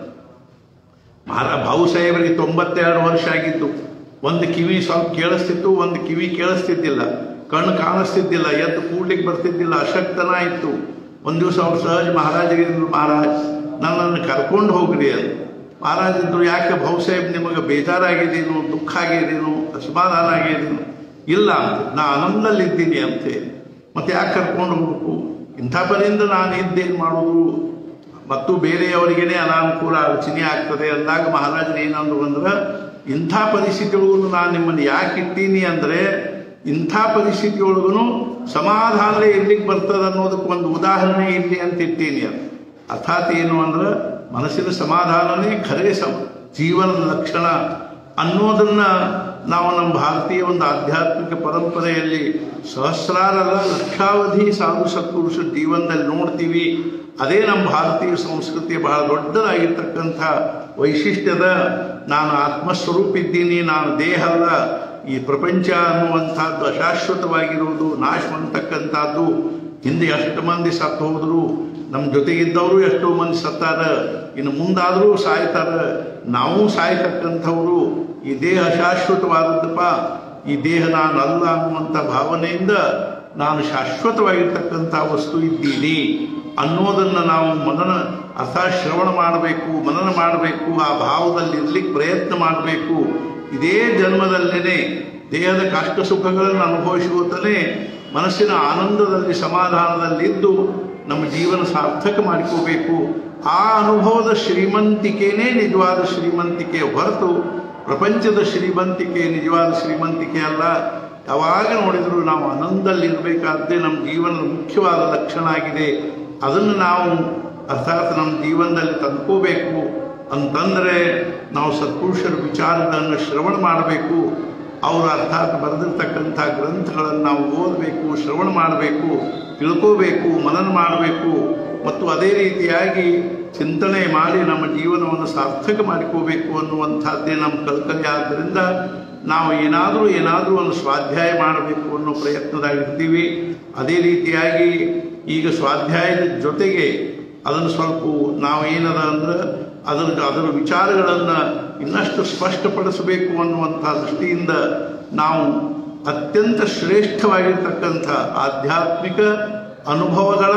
Speaker 1: ಮಹಾರಾ ಭಾವು ಸಾಹೇಬರಿಗೆ ತೊಂಬತ್ತೆರಡು ವರ್ಷ ಆಗಿದ್ದು ಒಂದು ಕಿವಿ ಸ್ವಲ್ಪ ಕೇಳಿಸ್ತಿತ್ತು ಒಂದು ಕಿವಿ ಕೇಳಿಸ್ತಿದ್ದಿಲ್ಲ ಕಣ್ಣು ಕಾಣಿಸ್ತಿದ್ದಿಲ್ಲ ಎದ್ದು ಕೂಡ್ಲಿಕ್ಕೆ ಬರ್ತಿದ್ದಿಲ್ಲ ಅಶಕ್ತನ ಇತ್ತು ಒಂದು ದಿವಸ ಅವ್ರು ಸಹಜ ಮಹಾರಾಜರಿಗೆ ಮಹಾರಾಜ್ ನನ್ನನ್ನು ಕರ್ಕೊಂಡು ಹೋಗ್ರಿ ಅದು ಮಹಾರಾಜ್ ಇದ್ರು ಯಾಕೆ ಭಾವು ಸಾಹೇಬ್ ನಿಮಗೆ ಬೇಜಾರಾಗಿದ್ದೀನು ದುಃಖ ಆಗಿದ್ದೀನು ಅಸಮಾಧಾನ ಆಗಿದ್ದೀನು ಇಲ್ಲ ಅಂತ ನಾ ಆನಂದಲ್ಲಿದ್ದೀನಿ ಅಂತೆ ಮತ್ತೆ ಯಾಕೆ ಕರ್ಕೊಂಡು ಹೋಗ್ಬೇಕು ಇಂಥ ಪರಿಂದ ನಾನು ಇದ್ದೇನು ಮಾಡೋದು ಮತ್ತು ಬೇರೆಯವರಿಗೇನೆ ಅನಾನುಕೂಲ ಅಡಚಣೆ ಆಗ್ತದೆ ಅಂದಾಗ ಮಹಾರಾಜರು ಏನಂದ್ರು ಅಂದ್ರೆ ಇಂಥ ಪರಿಸ್ಥಿತಿಯೊಳಗೂ ನಾನು ನಿಮ್ಮನ್ನು ಯಾಕೆ ಇಟ್ಟೀನಿ ಅಂದರೆ ಇಂಥ ಪರಿಸ್ಥಿತಿಯೊಳಗೂ ಸಮಾಧಾನವೇ ಎಲ್ಲಿಗೆ ಬರ್ತದೆ ಅನ್ನೋದಕ್ಕೆ ಒಂದು ಉದಾಹರಣೆ ಇಲ್ಲಿ ಅಂತ ಇಟ್ಟೀನಿ ಅಂತ ಅರ್ಥಾತ್ ಏನು ಅಂದ್ರೆ ಮನಸ್ಸಿನ ಸಮಾಧಾನನೇ ಖರೇ ಸಮ ಜೀವನದ ಲಕ್ಷಣ ಅನ್ನೋದನ್ನ ನಾವು ನಮ್ಮ ಭಾರತೀಯ ಒಂದು ಆಧ್ಯಾತ್ಮಿಕ ಪರಂಪರೆಯಲ್ಲಿ ಸಹಸ್ರಾರಲ್ಲ ಲಕ್ಷಾವಧಿ ಸಾಧು ಸತ್ಪುರುಷ ಜೀವನದಲ್ಲಿ ನೋಡ್ತೀವಿ ಅದೇ ನಮ್ಮ ಭಾರತೀಯ ಸಂಸ್ಕೃತಿಯ ಬಹಳ ದೊಡ್ಡದಾಗಿರ್ತಕ್ಕಂಥ ವೈಶಿಷ್ಟ್ಯದ ನಾನು ಆತ್ಮಸ್ವರೂಪ ಇದ್ದೀನಿ ನಾನು ದೇಹ ಅಲ್ಲ ಈ ಪ್ರಪಂಚ ಅನ್ನುವಂಥದ್ದು ಅಶಾಶ್ವತವಾಗಿರುವುದು ನಾಶವಂತಕ್ಕಂಥದ್ದು ಹಿಂದೆ ಎಷ್ಟು ಮಂದಿ ಸತ್ತು ಹೋದ್ರು ನಮ್ಮ ಜೊತೆಗಿದ್ದವರು ಎಷ್ಟೋ ಮಂದಿ ಸತ್ತಾರ ಇನ್ನು ಮುಂದಾದರೂ ಸಾಯ್ತಾರ ನಾವು ಸಾಯ್ತಕ್ಕಂಥವ್ರು ಈ ದೇಹ ಶಾಶ್ವತವಾದದ್ದಪ್ಪ ಈ ದೇಹ ನಾನು ಅಲ್ಲ ಅನ್ನುವಂಥ ಭಾವನೆಯಿಂದ ನಾನು ಶಾಶ್ವತವಾಗಿರ್ತಕ್ಕಂಥ ವಸ್ತು ಇದ್ದೀನಿ ಅನ್ನೋದನ್ನು ನಾವು ಮನನ ಅರ್ಥಾತ್ ಶ್ರವಣ ಮಾಡಬೇಕು ಮನನ ಮಾಡಬೇಕು ಆ ಭಾವದಲ್ಲಿ ಇರ್ಲಿಕ್ಕೆ ಪ್ರಯತ್ನ ಮಾಡಬೇಕು ಇದೇ ಜನ್ಮದಲ್ಲೇನೆ ದೇಹದ ಕಷ್ಟ ಸುಖಗಳನ್ನು ಅನುಭವಿಸುತ್ತಲೇ ಮನಸ್ಸಿನ ಆನಂದದಲ್ಲಿ ಸಮಾಧಾನದಲ್ಲಿದ್ದು ನಮ್ಮ ಜೀವನ ಸಾರ್ಥಕ ಮಾಡಿಕೋಬೇಕು ಆ ಅನುಭವದ ಶ್ರೀಮಂತಿಕೆನೇ ನಿಜವಾದ ಶ್ರೀಮಂತಿಕೆ ಹೊರತು ಪ್ರಪಂಚದ ಶ್ರೀಮಂತಿಕೆ ನಿಜವಾದ ಶ್ರೀಮಂತಿಕೆ ಅಲ್ಲ ಯಾವಾಗ ನೋಡಿದರೂ ನಾವು ಆನಂದದಲ್ಲಿರಬೇಕಾದ್ದೇ ನಮ್ಮ ಜೀವನದ ಮುಖ್ಯವಾದ ಲಕ್ಷಣ ಆಗಿದೆ ಅದನ್ನು ನಾವು ಅರ್ಥಾತ್ ನಮ್ಮ ಜೀವನದಲ್ಲಿ ತಂದ್ಕೋಬೇಕು ಅಂತಂದರೆ ನಾವು ಸತ್ಪುರುಷರ ವಿಚಾರಗಳನ್ನು ಶ್ರವಣ ಮಾಡಬೇಕು ಅವರು ಅರ್ಥಾತ್ ಬರೆದಿರ್ತಕ್ಕಂಥ ಗ್ರಂಥಗಳನ್ನು ನಾವು ಓದಬೇಕು ಶ್ರವಣ ಮಾಡಬೇಕು ತಿಳ್ಕೋಬೇಕು ಮನನ ಮಾಡಬೇಕು ಮತ್ತು ಅದೇ ರೀತಿಯಾಗಿ ಚಿಂತನೆ ಮಾಡಿ ನಮ್ಮ ಜೀವನವನ್ನು ಸಾರ್ಥಕ ಮಾಡಿಕೋಬೇಕು ಅನ್ನುವಂಥದ್ದೇ ನಮ್ಮ ಕಲ್ಕಲೆ ಆದ್ದರಿಂದ ನಾವು ಏನಾದರೂ ಏನಾದರೂ ಒಂದು ಸ್ವಾಧ್ಯಾಯ ಮಾಡಬೇಕು ಅನ್ನೋ ಪ್ರಯತ್ನದಾಗಿರ್ತೀವಿ ಅದೇ ರೀತಿಯಾಗಿ ಈಗ ಸ್ವಾಧ್ಯಾಯದ ಜೊತೆಗೆ ಅದನ್ನು ಸ್ವಲ್ಪ ನಾವು ಏನದ ಅಂದ್ರೆ ಅದರ ಅದರ ವಿಚಾರಗಳನ್ನು ಇನ್ನಷ್ಟು ಸ್ಪಷ್ಟಪಡಿಸಬೇಕು ಅನ್ನುವಂಥ ದೃಷ್ಟಿಯಿಂದ ನಾವು ಅತ್ಯಂತ ಶ್ರೇಷ್ಠವಾಗಿರ್ತಕ್ಕಂಥ ಆಧ್ಯಾತ್ಮಿಕ ಅನುಭವಗಳ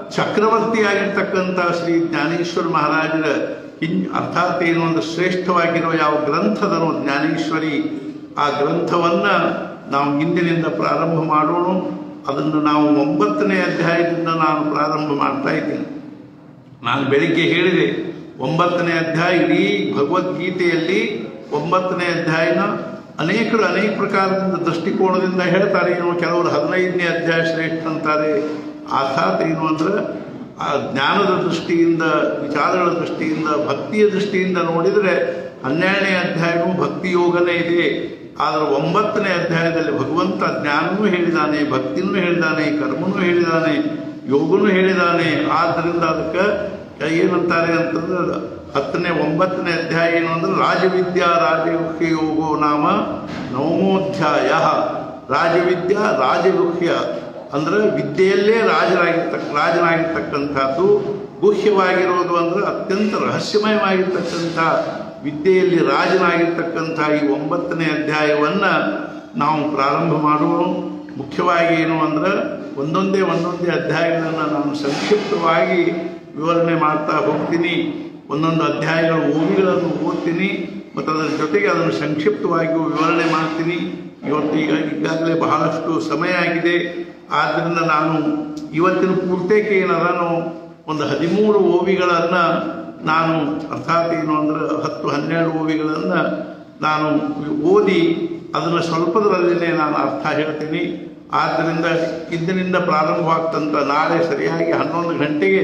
Speaker 1: ಚಕ್ರವರ್ತಿಯಾಗಿರ್ತಕ್ಕಂಥ ಶ್ರೀ ಜ್ಞಾನೇಶ್ವರ ಮಹಾರಾಜರ ಇನ್ ಅರ್ಥಾತ್ ಏನು ಒಂದು ಶ್ರೇಷ್ಠವಾಗಿರೋ ಯಾವ ಗ್ರಂಥದನೋ ಜ್ಞಾನೇಶ್ವರಿ ಆ ಗ್ರಂಥವನ್ನು ನಾವು ಇಂದಿನಿಂದ ಪ್ರಾರಂಭ ಮಾಡೋಣ ಅದನ್ನು ನಾವು ಒಂಬತ್ತನೇ ಅಧ್ಯಾಯದಿಂದ ನಾನು ಪ್ರಾರಂಭ ಮಾಡ್ತಾ ಇದ್ದೀನಿ ನಾನು ಬೆಳಿಗ್ಗೆ ಹೇಳಿದೆ ಒಂಬತ್ತನೇ ಅಧ್ಯಾಯ ಇಡೀ ಭಗವದ್ಗೀತೆಯಲ್ಲಿ ಒಂಬತ್ತನೇ ಅಧ್ಯಾಯನ ಅನೇಕರು ಅನೇಕ ಪ್ರಕಾರದಿಂದ ದೃಷ್ಟಿಕೋನದಿಂದ ಹೇಳ್ತಾರೆ ಏನು ಕೆಲವರು ಹದಿನೈದನೇ ಅಧ್ಯಾಯ ಶ್ರೇಷ್ಠ ಅಂತಾರೆ ಅರ್ಥಾತ್ ಏನು ಅಂದ್ರೆ ಆ ಜ್ಞಾನದ ದೃಷ್ಟಿಯಿಂದ ವಿಚಾರಗಳ ದೃಷ್ಟಿಯಿಂದ ಭಕ್ತಿಯ ದೃಷ್ಟಿಯಿಂದ ನೋಡಿದರೆ ಹನ್ನೆರಡನೇ ಅಧ್ಯಾಯವೂ ಭಕ್ತಿ ಯೋಗನೇ ಇದೆ ಆದರೆ ಒಂಬತ್ತನೇ ಅಧ್ಯಾಯದಲ್ಲಿ ಭಗವಂತ ಜ್ಞಾನವೂ ಹೇಳಿದಾನೆ ಭಕ್ತಿನೂ ಹೇಳಿದಾನೆ ಕರ್ಮನೂ ಹೇಳಿದಾನೆ ಯೋಗನೂ ಹೇಳಿದಾನೆ ಆದ್ದರಿಂದ ಅದಕ್ಕೆ ಏನಂತಾರೆ ಅಂತಂದ್ರೆ ಹತ್ತನೇ ಒಂಬತ್ತನೇ ಅಧ್ಯಾಯ ಏನು ಅಂದ್ರೆ ರಾಜವಿದ್ಯಾ ರಾಜಗುಹ್ಯ ಯೋಗೋ ನಾಮ ನವಮೋಧ್ಯಾಯ ರಾಜವಿದ್ಯಾ ರಾಜಗುಹ್ಯ ಅಂದ್ರೆ ವಿದ್ಯೆಯಲ್ಲೇ ರಾಜರಾಗಿರ್ತಕ್ಕ ರಾಜನಾಗಿರ್ತಕ್ಕಂಥದ್ದು ಗುಹ್ಯವಾಗಿರೋದು ಅಂದ್ರೆ ಅತ್ಯಂತ ರಹಸ್ಯಮಯವಾಗಿರ್ತಕ್ಕಂಥ ವಿದ್ಯೆಯಲ್ಲಿ ರಾಜನಾಗಿರ್ತಕ್ಕಂಥ ಈ ಒಂಬತ್ತನೇ ಅಧ್ಯಾಯವನ್ನು ನಾವು ಪ್ರಾರಂಭ ಮಾಡೋಣ ಮುಖ್ಯವಾಗಿ ಏನು ಅಂದ್ರೆ ಒಂದೊಂದೇ ಒಂದೊಂದೇ ಅಧ್ಯಾಯಗಳನ್ನು ನಾನು ಸಂಕ್ಷಿಪ್ತವಾಗಿ ವಿವರಣೆ ಮಾಡ್ತಾ ಹೋಗ್ತೀನಿ ಒಂದೊಂದು ಅಧ್ಯಾಯಗಳ ಓವಿಗಳನ್ನು ಓದ್ತೀನಿ ಮತ್ತು ಅದರ ಜೊತೆಗೆ ಅದನ್ನು ಸಂಕ್ಷಿಪ್ತವಾಗಿಯೂ ವಿವರಣೆ ಮಾಡ್ತೀನಿ ಇವತ್ತು ಈಗ ಈಗಾಗಲೇ ಬಹಳಷ್ಟು ಸಮಯ ಆಗಿದೆ ಆದ್ದರಿಂದ ನಾನು ಇವತ್ತಿನ ಪೂರ್ತೇಕೆ ಏನದನು ಒಂದು ಹದಿಮೂರು ಓವಿಗಳನ್ನು ನಾನು ಅರ್ಥಾತ್ ಏನು ಅಂದ್ರೆ ಹತ್ತು ಹನ್ನೆರಡು ಓವಿಗಳನ್ನು ನಾನು ಓದಿ ಅದನ್ನು ಸ್ವಲ್ಪದರಲ್ಲೇ ನಾನು ಅರ್ಥ ಹೇಳ್ತೀನಿ ಆದ್ದರಿಂದ ಇಂದಿನಿಂದ ಪ್ರಾರಂಭವಾಗ್ತಂತ ನಾಳೆ ಸರಿಯಾಗಿ ಹನ್ನೊಂದು ಗಂಟೆಗೆ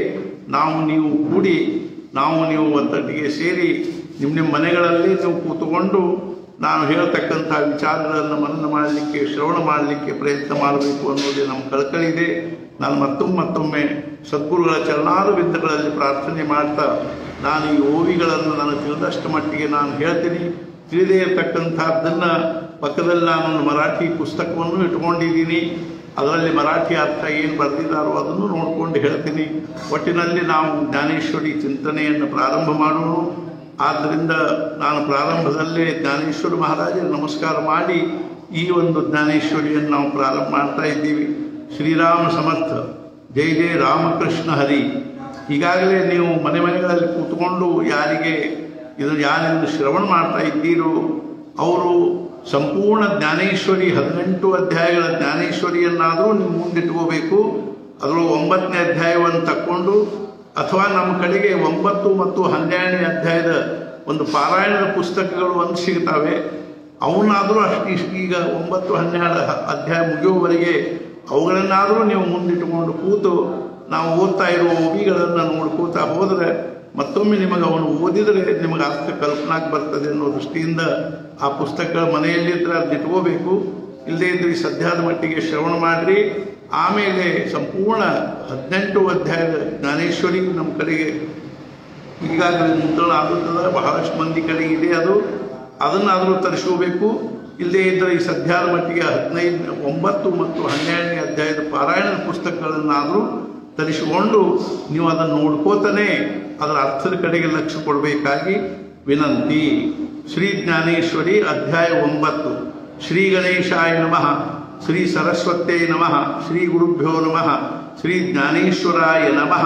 Speaker 1: ನಾವು ನೀವು ಕೂಡಿ ನಾವು ನೀವು ಒತ್ತಟ್ಟಿಗೆ ಸೇರಿ ನಿಮ್ಮ ನಿಮ್ಮ ಮನೆಗಳಲ್ಲಿ ನೀವು ಕೂತ್ಕೊಂಡು ನಾನು ಹೇಳ್ತಕ್ಕಂಥ ವಿಚಾರಗಳನ್ನು ಮನನ ಮಾಡಲಿಕ್ಕೆ ಶ್ರವಣ ಮಾಡಲಿಕ್ಕೆ ಪ್ರಯತ್ನ ಮಾಡಬೇಕು ಅನ್ನೋದೇ ನಮ್ಮ ಕಳಕಳಿ ಇದೆ ನಾನು ಮತ್ತೊಮ್ಮೆ ಮತ್ತೊಮ್ಮೆ ಸದ್ಗುರುಗಳ ಚರಣಾದ ಬಿಂದುಗಳಲ್ಲಿ ಪ್ರಾರ್ಥನೆ ಮಾಡ್ತಾ ನಾನು ಈ ಓವಿಗಳನ್ನು ನನಗೆ ತಿಳಿದಷ್ಟು ಮಟ್ಟಿಗೆ ನಾನು ಹೇಳ್ತೀನಿ ತಿಳಿದೇ ಇರತಕ್ಕಂಥದ್ದನ್ನು ಪಕ್ಕದಲ್ಲಿ ನಾನು ಮರಾಠಿ ಪುಸ್ತಕವನ್ನು ಇಟ್ಕೊಂಡಿದ್ದೀನಿ ಅದರಲ್ಲಿ ಮರಾಠಿ ಅರ್ಥ ಏನು ಬರೆದಿದ್ದಾರೋ ಅದನ್ನು ನೋಡಿಕೊಂಡು ಹೇಳ್ತೀನಿ ಒಟ್ಟಿನಲ್ಲಿ ನಾವು ಜ್ಞಾನೇಶ್ವರಿ ಚಿಂತನೆಯನ್ನು ಪ್ರಾರಂಭ ಮಾಡೋಣ ಆದ್ದರಿಂದ ನಾನು ಪ್ರಾರಂಭದಲ್ಲೇ ಜ್ಞಾನೇಶ್ವರ ಮಹಾರಾಜರಿಗೆ ನಮಸ್ಕಾರ ಮಾಡಿ ಈ ಒಂದು ಜ್ಞಾನೇಶ್ವರಿಯನ್ನು ನಾವು ಪ್ರಾರಂಭ ಮಾಡ್ತಾ ಇದ್ದೀವಿ ಶ್ರೀರಾಮ ಸಮರ್ಥ ಜೈ ಜೈ ರಾಮಕೃಷ್ಣ ಹರಿ ಈಗಾಗಲೇ ನೀವು ಮನೆ ಮನೆಗಳಲ್ಲಿ ಕೂತ್ಕೊಂಡು ಯಾರಿಗೆ ಇದನ್ನು ಯಾರೆಂದು ಶ್ರವಣ ಮಾಡ್ತಾ ಇದ್ದೀರೋ ಅವರು ಸಂಪೂರ್ಣ ಜ್ಞಾನೇಶ್ವರಿ ಹದಿನೆಂಟು ಅಧ್ಯಾಯಗಳ ಜ್ಞಾನೇಶ್ವರಿಯನ್ನಾದರೂ ನಿಮ್ಮ ಮುಂದಿಟ್ಕೋಬೇಕು ಅದರೊಳಗೆ ಒಂಬತ್ತನೇ ಅಧ್ಯಾಯವನ್ನು ತಕ್ಕೊಂಡು ಅಥವಾ ನಮ್ಮ ಕಡೆಗೆ ಒಂಬತ್ತು ಮತ್ತು ಹನ್ನೆರಡನೇ ಅಧ್ಯಾಯದ ಒಂದು ಪಾರಾಯಣದ ಪುಸ್ತಕಗಳು ಒಂದು ಸಿಗ್ತವೆ ಅವನ್ನಾದರೂ ಅಷ್ಟು ಇಷ್ಟು ಈಗ ಒಂಬತ್ತು ಹನ್ನೆರಡು ಹ- ಅಧ್ಯಾಯ ಮುಗಿಯುವವರೆಗೆ ಅವುಗಳನ್ನಾದರೂ ನೀವು ಮುಂದಿಟ್ಟುಕೊಂಡು ಕೂತು ನಾವು ಓದ್ತಾ ಇರುವ ಓವಿಗಳನ್ನು ನೋಡ್ಕೋತಾ ಹೋದರೆ ಮತ್ತೊಮ್ಮೆ ನಿಮಗೆ ಅವನು ಓದಿದರೆ ನಿಮಗೆ ಅರ್ಥ ಕಲ್ಪನಾಕ್ ಬರ್ತದೆ ಅನ್ನೋ ದೃಷ್ಟಿಯಿಂದ ಆ ಪುಸ್ತಕಗಳ ಮನೆಯಲ್ಲಿದ್ದರೆ ಅದನ್ನ ಇಟ್ಕೋಬೇಕು ಇಲ್ಲದೇ ಇದ್ರೆ ಈ ಸದ್ಯದ ಮಟ್ಟಿಗೆ ಶ್ರವಣ ಮಾಡಿರಿ ಆಮೇಲೆ ಸಂಪೂರ್ಣ ಹದಿನೆಂಟು ಅಧ್ಯಾಯದ ಜ್ಞಾನೇಶ್ವರಿ ನಮ್ಮ ಕಡೆಗೆ ಈಗಾಗಲೇ ಮುದ್ರಣ ಆಗುತ್ತದೆ ಬಹಳಷ್ಟು ಮಂದಿ ಕಡೆಗೆ ಇದೆ ಅದು ಅದನ್ನಾದರೂ ತರಿಸ್ಕೋಬೇಕು ಇಲ್ಲದೇ ಇದ್ದರೆ ಈ ಸದ್ಯದ ಮಟ್ಟಿಗೆ ಹದಿನೈದು ಒಂಬತ್ತು ಮತ್ತು ಹನ್ನೆರಡನೇ ಅಧ್ಯಾಯದ ಪಾರಾಯಣದ ಪುಸ್ತಕಗಳನ್ನಾದರೂ ತರಿಸಿಕೊಂಡು ನೀವು ಅದನ್ನು ನೋಡ್ಕೋತಾನೆ ಅದರ ಅರ್ಥದ ಕಡೆಗೆ ಲಕ್ಷ್ಯ ಕೊಡಬೇಕಾಗಿ ವಿನಂತಿ ಶ್ರೀ ಜ್ಞಾನೇಶ್ವರಿ ಅಧ್ಯಾಯ ಒಂಬತ್ತು ಶ್ರೀ ಗಣೇಶಾಯ ನಮಃ ಶ್ರೀ ಸರಸ್ವತ್ಯೈ ನಮಃ ಶ್ರೀ ಗುರುಭ್ಯೋ ನಮಃ ಶ್ರೀ ಜ್ಞಾನೇಶ್ವರಾಯ ನಮಃ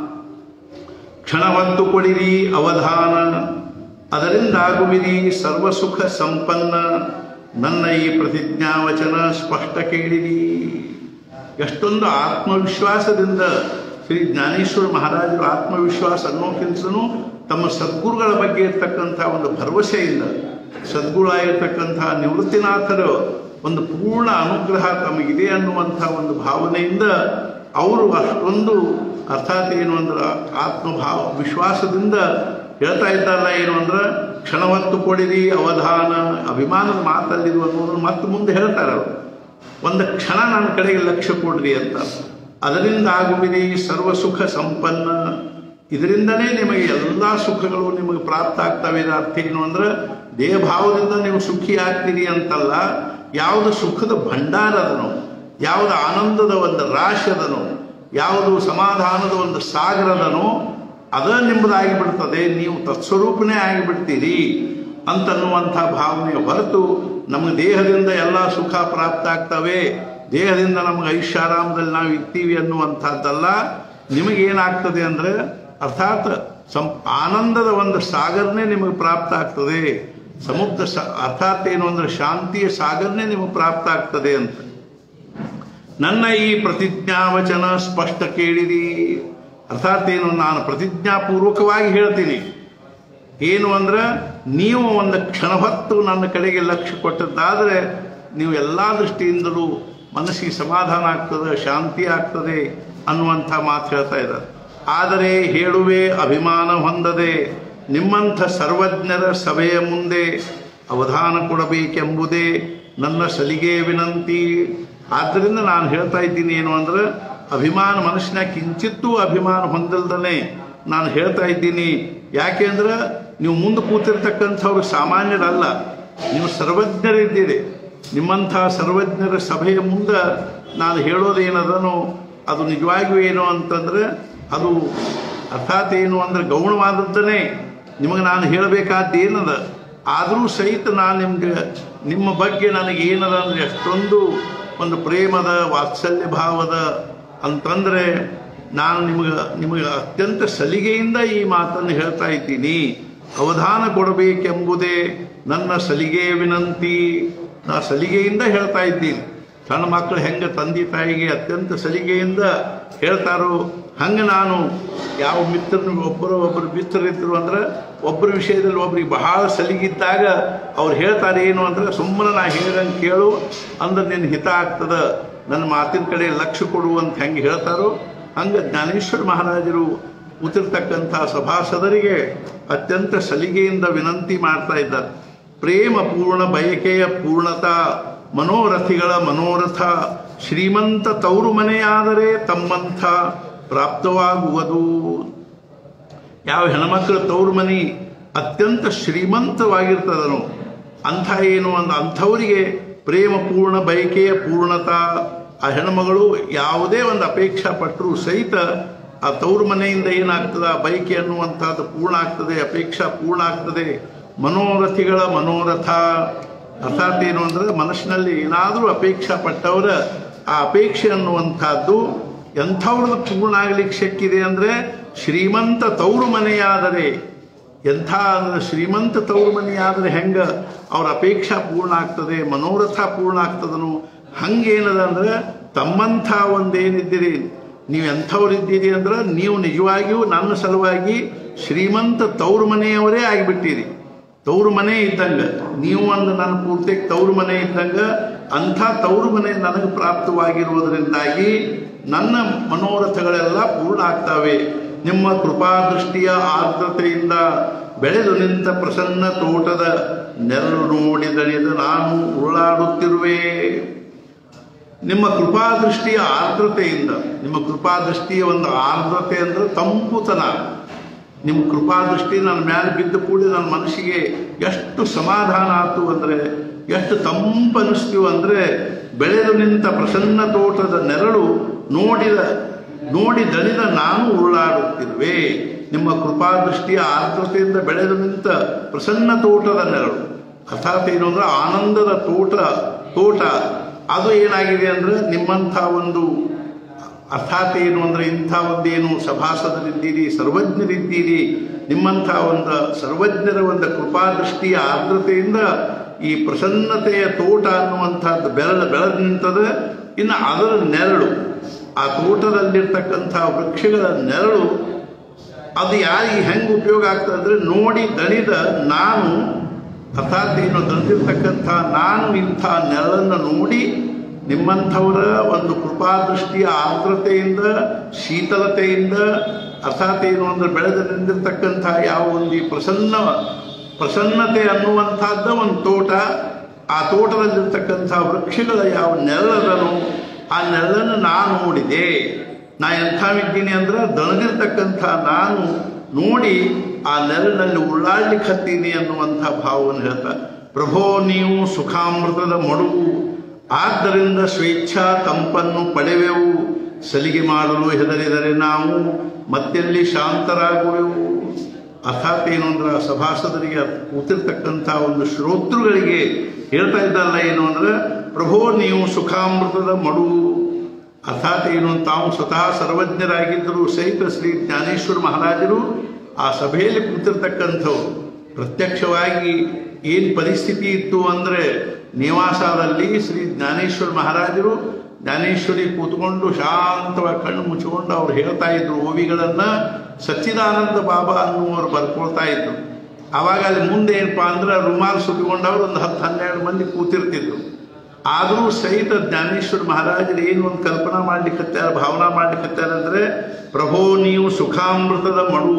Speaker 1: ಕ್ಷಣವಂತು ಕೊಡಿರಿ ಅವಧಾನ ಅದರಿಂದಾಗುವಿರಿ ಸರ್ವಸುಖ ಸಂಪನ್ನ ನನ್ನ ಈ ಪ್ರತಿಜ್ಞಾವಚನ ಸ್ಪಷ್ಟ ಕೇಳಿರಿ ಎಷ್ಟೊಂದು ಆತ್ಮವಿಶ್ವಾಸದಿಂದ ಶ್ರೀ ಜ್ಞಾನೇಶ್ವರ ಮಹಾರಾಜರು ಆತ್ಮವಿಶ್ವಾಸ ಅನ್ನೋಕ್ಕಿಂತಲೂ ತಮ್ಮ ಸದ್ಗುರುಗಳ ಬಗ್ಗೆ ಇರ್ತಕ್ಕಂಥ ಒಂದು ಭರವಸೆಯಿಂದ ಸದ್ಗುರುಗಳಾಗಿರ್ತಕ್ಕಂಥ ನಿವೃತ್ತಿನಾಥರ ಒಂದು ಪೂರ್ಣ ಅನುಗ್ರಹ ತಮಗಿದೆ ಅನ್ನುವಂಥ ಒಂದು ಭಾವನೆಯಿಂದ ಅವರು ಅಷ್ಟೊಂದು ಅರ್ಥಾತ್ ಏನು ಅಂದ್ರೆ ಆತ್ಮಭಾವ ವಿಶ್ವಾಸದಿಂದ ಹೇಳ್ತಾ ಇದ್ದಾರಲ್ಲ ಏನು ಅಂದ್ರೆ ಕ್ಷಣವತ್ತು ಕೊಡಿರಿ ಅವಧಾನ ಅಭಿಮಾನದ ಮಾತಲ್ಲಿರುವ ಅನ್ನೋದನ್ನು ಮತ್ತೆ ಮುಂದೆ ಹೇಳ್ತಾರೆ ಅವರು ಒಂದು ಕ್ಷಣ ನನ್ನ ಕಡೆಗೆ ಲಕ್ಷ್ಯ ಕೊಡ್ರಿ ಅಂತ ಅದರಿಂದ ಆಗುವಿರಿ ಸರ್ವ ಸುಖ ಸಂಪನ್ನ ಇದರಿಂದನೇ ನಿಮಗೆ ಎಲ್ಲ ಸುಖಗಳು ನಿಮಗೆ ಪ್ರಾಪ್ತ ಆಗ್ತವೆ ಇದರ ಅರ್ಥ ಏನು ಅಂದ್ರೆ ದೇಹಭಾವದಿಂದ ನೀವು ಸುಖಿ ಆಗ್ತೀರಿ ಅಂತಲ್ಲ ಯಾವುದು ಸುಖದ ಭಂಡಾರ ಅದನೋ ಯಾವುದು ಆನಂದದ ಒಂದು ರಾಶಿ ಅದನೋ ಯಾವುದು ಸಮಾಧಾನದ ಒಂದು ಸಾಗರದನೋ ಅದ ನಿಮ್ಮದಾಗಿ ಬಿಡ್ತದೆ ನೀವು ತತ್ಸ್ವರೂಪನೇ ಆಗಿಬಿಡ್ತೀರಿ ಅಂತನ್ನುವಂಥ ಭಾವನೆ ಹೊರತು ನಮಗೆ ದೇಹದಿಂದ ಎಲ್ಲ ಸುಖ ಪ್ರಾಪ್ತ ಆಗ್ತವೆ ದೇಹದಿಂದ ನಮಗೆ ಐಷಾರಾಮದಲ್ಲಿ ನಾವು ಇರ್ತೀವಿ ಅನ್ನುವಂಥದ್ದಲ್ಲ ನಿಮಗೇನಾಗ್ತದೆ ಅಂದರೆ ಅರ್ಥಾತ್ ಸಂ ಆನಂದದ ಒಂದು ಸಾಗರನೇ ನಿಮಗೆ ಪ್ರಾಪ್ತ ಆಗ್ತದೆ ಸಮುದ್ರ ಸ ಅರ್ಥಾತ್ ಏನು ಅಂದರೆ ಶಾಂತಿಯ ಸಾಗರನೇ ನಿಮಗೆ ಪ್ರಾಪ್ತ ಆಗ್ತದೆ ಅಂತ ನನ್ನ ಈ ಪ್ರತಿಜ್ಞಾವಚನ ಸ್ಪಷ್ಟ ಕೇಳಿರಿ ಅರ್ಥಾತ್ ಏನು ನಾನು ಪ್ರತಿಜ್ಞಾಪೂರ್ವಕವಾಗಿ ಹೇಳ್ತೀನಿ ಏನು ಅಂದ್ರೆ ನೀವು ಒಂದು ಕ್ಷಣ ಹೊತ್ತು ನನ್ನ ಕಡೆಗೆ ಲಕ್ಷ್ಯ ಕೊಟ್ಟದ್ದಾದರೆ ನೀವು ಎಲ್ಲ ದೃಷ್ಟಿಯಿಂದಲೂ ಮನಸ್ಸಿಗೆ ಸಮಾಧಾನ ಆಗ್ತದೆ ಶಾಂತಿ ಆಗ್ತದೆ ಅನ್ನುವಂಥ ಮಾತು ಹೇಳ್ತಾ ಇದ್ದಾರೆ ಆದರೆ ಹೇಳುವೆ ಅಭಿಮಾನ ಹೊಂದದೆ ನಿಮ್ಮಂಥ ಸರ್ವಜ್ಞರ ಸಭೆಯ ಮುಂದೆ ಅವಧಾನ ಕೊಡಬೇಕೆಂಬುದೇ ನನ್ನ ಸಲಿಗೆ ವಿನಂತಿ ಆದ್ದರಿಂದ ನಾನು ಹೇಳ್ತಾ ಇದ್ದೀನಿ ಏನು ಅಂದ್ರೆ ಅಭಿಮಾನ ಮನಸ್ಸಿನ ಕಿಂಚಿತ್ತೂ ಅಭಿಮಾನ ಹೊಂದಲ್ದನೆ ನಾನು ಹೇಳ್ತಾ ಇದ್ದೀನಿ ಯಾಕೆ ಅಂದ್ರೆ ನೀವು ಮುಂದೆ ಕೂತಿರ್ತಕ್ಕಂಥವ್ರು ಸಾಮಾನ್ಯರಲ್ಲ ನೀವು ಸರ್ವಜ್ಞರಿದ್ದೀರಿ ನಿಮ್ಮಂಥ ಸರ್ವಜ್ಞರ ಸಭೆಯ ಮುಂದೆ ನಾನು ಹೇಳೋದೇನದನೋ ಅದು ನಿಜವಾಗಿಯೂ ಏನು ಅಂತಂದ್ರೆ ಅದು ಅರ್ಥಾತ್ ಏನು ಅಂದ್ರೆ ಗೌಣವಾದದ್ದನ್ನೇ ನಿಮಗೆ ನಾನು ಹೇಳಬೇಕಾದ್ದು ಏನದ ಆದರೂ ಸಹಿತ ನಾನು ನಿಮ್ಗೆ ನಿಮ್ಮ ಬಗ್ಗೆ ನನಗೆ ಏನದ ಅಂದರೆ ಎಷ್ಟೊಂದು ಒಂದು ಪ್ರೇಮದ ವಾತ್ಸಲ್ಯ ಭಾವದ ಅಂತಂದರೆ ನಾನು ನಿಮಗೆ ನಿಮಗೆ ಅತ್ಯಂತ ಸಲಿಗೆಯಿಂದ ಈ ಮಾತನ್ನು ಹೇಳ್ತಾ ಇದ್ದೀನಿ ಅವಧಾನ ಕೊಡಬೇಕೆಂಬುದೇ ನನ್ನ ಸಲಿಗೆ ವಿನಂತಿ ನಾ ಸಲಿಗೆಯಿಂದ ಹೇಳ್ತಾ ಇದ್ದೀನಿ ಸಣ್ಣ ಮಕ್ಕಳು ಹೆಂಗೆ ತಂದೆ ತಾಯಿಗೆ ಅತ್ಯಂತ ಸಲಿಗೆಯಿಂದ ಹೇಳ್ತಾರೋ ಹಂಗೆ ನಾನು ಯಾವ ಮಿತ್ರನ ಒಬ್ಬರು ಒಬ್ಬರು ಮಿತ್ರರಿದ್ರು ಅಂದ್ರೆ ಒಬ್ಬರ ವಿಷಯದಲ್ಲಿ ಒಬ್ರಿಗೆ ಬಹಳ ಸಲಿಗಿದ್ದಾಗ ಅವ್ರು ಹೇಳ್ತಾರೆ ಏನು ಅಂದ್ರೆ ಸುಮ್ಮನೆ ನಾ ಹೇಳ್ದಂಗೆ ಕೇಳು ಅಂದ್ರೆ ನಿನ್ನ ಹಿತ ಆಗ್ತದ ನನ್ನ ಮಾತಿನ ಕಡೆ ಲಕ್ಷ್ಯ ಕೊಡು ಅಂತ ಹೆಂಗೆ ಹೇಳ್ತಾರೋ ಹಂಗೆ ಜ್ಞಾನೇಶ್ವರ ಮಹಾರಾಜರು ಕೂತಿರ್ತಕ್ಕಂಥ ಸಭಾಸದರಿಗೆ ಅತ್ಯಂತ ಸಲಿಗೆಯಿಂದ ವಿನಂತಿ ಮಾಡ್ತಾ ಇದ್ದಾರೆ ಪ್ರೇಮ ಪೂರ್ಣ ಬಯಕೆಯ ಪೂರ್ಣತಾ ಮನೋರಥಿಗಳ ಮನೋರಥ ಶ್ರೀಮಂತ ತವರು ಮನೆಯಾದರೆ ತಮ್ಮಂಥ ಪ್ರಾಪ್ತವಾಗುವುದು ಯಾವ ಹೆಣ್ಮಕ್ಳ ತವರು ಮನೆ ಅತ್ಯಂತ ಶ್ರೀಮಂತವಾಗಿರ್ತದನು ಅಂಥ ಏನು ಅಂದ ಅಂಥವರಿಗೆ ಪ್ರೇಮ ಪೂರ್ಣ ಬಯಕೆಯ ಪೂರ್ಣತಾ ಆ ಹೆಣ್ಮಗಳು ಯಾವುದೇ ಒಂದು ಅಪೇಕ್ಷಾ ಪಟ್ಟರು ಸಹಿತ ಆ ತವರು ಮನೆಯಿಂದ ಏನಾಗ್ತದೆ ಆ ಬಯಕೆ ಅನ್ನುವಂಥದ್ದು ಪೂರ್ಣ ಆಗ್ತದೆ ಅಪೇಕ್ಷಾ ಪೂರ್ಣ ಆಗ್ತದೆ ಮನೋರಥಿಗಳ ಮನೋರಥ ಅರ್ಥಾತ್ ಏನು ಅಂದ್ರೆ ಮನಸ್ಸಿನಲ್ಲಿ ಏನಾದರೂ ಅಪೇಕ್ಷಾ ಪಟ್ಟವರ ಆ ಅಪೇಕ್ಷೆ ಅನ್ನುವಂಥದ್ದು ಎಂಥವ್ರದ್ದು ಪೂರ್ಣ ಆಗ್ಲಿಕ್ಕೆ ಶಕ್ಕಿದೆ ಅಂದ್ರೆ ಶ್ರೀಮಂತ ತವರು ಮನೆಯಾದರೆ ಎಂಥ ಅಂದ್ರೆ ಶ್ರೀಮಂತ ತವರು ಮನೆಯಾದರೆ ಹೆಂಗ ಅವ್ರ ಅಪೇಕ್ಷಾ ಪೂರ್ಣ ಆಗ್ತದೆ ಮನೋರಥ ಪೂರ್ಣ ಆಗ್ತದನು ಹಂಗೇನದ ಅಂದ್ರೆ ತಮ್ಮಂಥ ಒಂದೇನಿದ್ದೀರಿ ನೀವು ಎಂಥವ್ರಿದ್ದೀರಿ ಅಂದ್ರೆ ನೀವು ನಿಜವಾಗಿಯೂ ನನ್ನ ಸಲುವಾಗಿ ಶ್ರೀಮಂತ ತವರು ಮನೆಯವರೇ ಆಗಿಬಿಟ್ಟಿರಿ ತವರು ಮನೆ ಇದ್ದಂಗ ನೀವು ಒಂದು ನನ್ನ ಪೂರ್ತಿ ತವರು ಮನೆ ಇದ್ದಂಗ ಅಂಥ ತವರು ಮನೆ ನನಗೆ ಪ್ರಾಪ್ತವಾಗಿರುವುದರಿಂದಾಗಿ ನನ್ನ ಮನೋರಥಗಳೆಲ್ಲ ಪೂರ್ಣ ಆಗ್ತವೆ ನಿಮ್ಮ ಕೃಪಾದೃಷ್ಟಿಯ ಆರ್ದ್ರತೆಯಿಂದ ಬೆಳೆದು ನಿಂತ ಪ್ರಸನ್ನ ತೋಟದ ನೆರಳು ನೋಡಿದಣಿದು ನಾನು ಉರುಳಾಡುತ್ತಿರುವೆ ನಿಮ್ಮ ಕೃಪಾದೃಷ್ಟಿಯ ಆರ್ದ್ರತೆಯಿಂದ ನಿಮ್ಮ ಕೃಪಾದೃಷ್ಟಿಯ ಒಂದು ಆರ್ದ್ರತೆ ಅಂದ್ರೆ ತಂಪುತನ ನಿಮ್ಮ ಕೃಪಾದೃಷ್ಟಿ ನನ್ನ ಮೇಲೆ ಬಿದ್ದ ಕೂಡಲೇ ನನ್ನ ಮನಸ್ಸಿಗೆ ಎಷ್ಟು ಸಮಾಧಾನ ಆತು ಅಂದರೆ ಎಷ್ಟು ತಂಪನಿಸ್ತೀವಿ ಅಂದರೆ ಬೆಳೆದು ನಿಂತ ಪ್ರಸನ್ನ ತೋಟದ ನೆರಳು ನೋಡಿದ ನೋಡಿ ದಣಿದ ನಾನು ಉರುಳಾಡುತ್ತಿರುವೆ ನಿಮ್ಮ ಕೃಪಾದೃಷ್ಟಿಯ ಆರ್ದ್ರತೆಯಿಂದ ಬೆಳೆದು ನಿಂತ ಪ್ರಸನ್ನ ತೋಟದ ನೆರಳು ಅರ್ಥಾತ್ ಏನು ಅಂದ್ರೆ ಆನಂದದ ತೋಟ ತೋಟ ಅದು ಏನಾಗಿದೆ ಅಂದ್ರೆ ನಿಮ್ಮಂಥ ಒಂದು ಅರ್ಥಾತ್ ಏನು ಅಂದ್ರೆ ಇಂಥ ಒಂದೇನು ಸಭಾಸದರಿದ್ದೀರಿ ಸರ್ವಜ್ಞರಿದ್ದೀರಿ ನಿಮ್ಮಂಥ ಒಂದು ಸರ್ವಜ್ಞರ ಒಂದು ಕೃಪಾದೃಷ್ಟಿಯ ಆರ್ದ್ರತೆಯಿಂದ ಈ ಪ್ರಸನ್ನತೆಯ ತೋಟ ಅನ್ನುವಂಥದ್ದು ಬೆರಳು ಬೆಳೆದು ನಿಂತದ ಇನ್ನು ಅದರ ನೆರಳು ಆ ತೋಟದಲ್ಲಿರ್ತಕ್ಕಂಥ ವೃಕ್ಷಗಳ ನೆರಳು ಅದು ಯಾರಿಗೆ ಹೆಂಗೆ ಉಪಯೋಗ ಆಗ್ತದೆ ಅಂದರೆ ನೋಡಿ ದಣಿದ ನಾನು ಅರ್ಥಾತ್ ಏನು ದಣಿದಿರ್ತಕ್ಕಂಥ ನಾನು ಇಂಥ ನೆರಳನ್ನು ನೋಡಿ ನಿಮ್ಮಂಥವರ ಒಂದು ಕೃಪಾದೃಷ್ಟಿಯ ಆರ್ದ್ರತೆಯಿಂದ ಶೀತಲತೆಯಿಂದ ಅರ್ಥಾತ್ ಏನು ಅಂದ್ರೆ ಬೆಳೆದು ನಿಂದಿರ್ತಕ್ಕಂಥ ಯಾವ ಒಂದು ಈ ಪ್ರಸನ್ನ ಪ್ರಸನ್ನತೆ ಅನ್ನುವಂಥದ್ದ ಒಂದು ತೋಟ ಆ ತೋಟದಲ್ಲಿರ್ತಕ್ಕಂಥ ವೃಕ್ಷಗಳ ಯಾವ ನೆರಳದನು ಆ ನೆರಳನ್ನು ನಾನು ನೋಡಿದೆ ನಾ ಎಂಥವಿದ್ದೀನಿ ಅಂದ್ರೆ ದಣದಿರ್ತಕ್ಕಂಥ ನಾನು ನೋಡಿ ಆ ನೆರಳಿನಲ್ಲಿ ಉಳ್ಳಾಡ್ಲಿಕ್ಕೆ ಹತ್ತೀನಿ ಅನ್ನುವಂಥ ಭಾವವನ್ನು ಹೇಳ್ತಾ ಪ್ರಭೋ ನೀವು ಸುಖಾಮೃತದ ಮಡುವು ಆದ್ದರಿಂದ ಸ್ವೇಚ್ಛಾ ತಂಪನ್ನು ಪಡೆವೆವು ಸಲಿಗೆ ಮಾಡಲು ಹೆದರಿದರೆ ನಾವು ಮತ್ತೆಲ್ಲಿ ಶಾಂತರಾಗುವೆವು ಅರ್ಥಾತ್ ಏನು ಅಂದ್ರೆ ಸಭಾಸದರಿಗೆ ಕೂತಿರ್ತಕ್ಕಂಥ ಒಂದು ಶ್ರೋತೃಗಳಿಗೆ ಹೇಳ್ತಾ ಇದ್ದಲ್ಲ ಏನು ಅಂದ್ರೆ ಪ್ರಭೋ ನೀವು ಸುಖಾಮೃತದ ಮಡುವು ಅರ್ಥಾತ್ ಏನು ತಾವು ಸ್ವತಃ ಸರ್ವಜ್ಞರಾಗಿದ್ದರು ಸಹಿತ ಶ್ರೀ ಜ್ಞಾನೇಶ್ವರ ಮಹಾರಾಜರು ಆ ಸಭೆಯಲ್ಲಿ ಕೂತಿರ್ತಕ್ಕಂಥವು ಪ್ರತ್ಯಕ್ಷವಾಗಿ ಏನು ಪರಿಸ್ಥಿತಿ ಇತ್ತು ಅಂದರೆ ನಿವಾಸದಲ್ಲಿ ಶ್ರೀ ಜ್ಞಾನೇಶ್ವರ ಮಹಾರಾಜರು ಜ್ಞಾನೇಶ್ವರಿ ಕೂತ್ಕೊಂಡು ಶಾಂತವಾಗಿ ಕಣ್ಣು ಮುಚ್ಚಿಕೊಂಡು ಅವ್ರು ಹೇಳ್ತಾ ಇದ್ರು ಓವಿಗಳನ್ನು ಸಚ್ಚಿದಾನಂದ ಬಾಬಾ ಅನ್ನುವರು ಬರ್ಕೊಳ್ತಾ ಇದ್ರು ಆವಾಗ ಅಲ್ಲಿ ಮುಂದೆ ಏನಪ್ಪಾ ಅಂದ್ರೆ ರುಮಾಲ್ ಸುತ್ತಿಕೊಂಡವ್ರು ಒಂದು ಹತ್ತು ಹನ್ನೆರಡು ಮಂದಿ ಕೂತಿರ್ತಿದ್ರು ಆದರೂ ಸಹಿತ ಜ್ಞಾನೇಶ್ವರ ಮಹಾರಾಜರು ಏನು ಒಂದು ಕಲ್ಪನಾ ಮಾಡ್ಲಿಕ್ಕತ್ತಾರ ಭಾವನಾ ಮಾಡ್ಲಿಕ್ಕತ್ತಾರ ಅಂದ್ರೆ ಪ್ರಭೋ ನೀವು ಸುಖಾಮೃತದ ಮಡು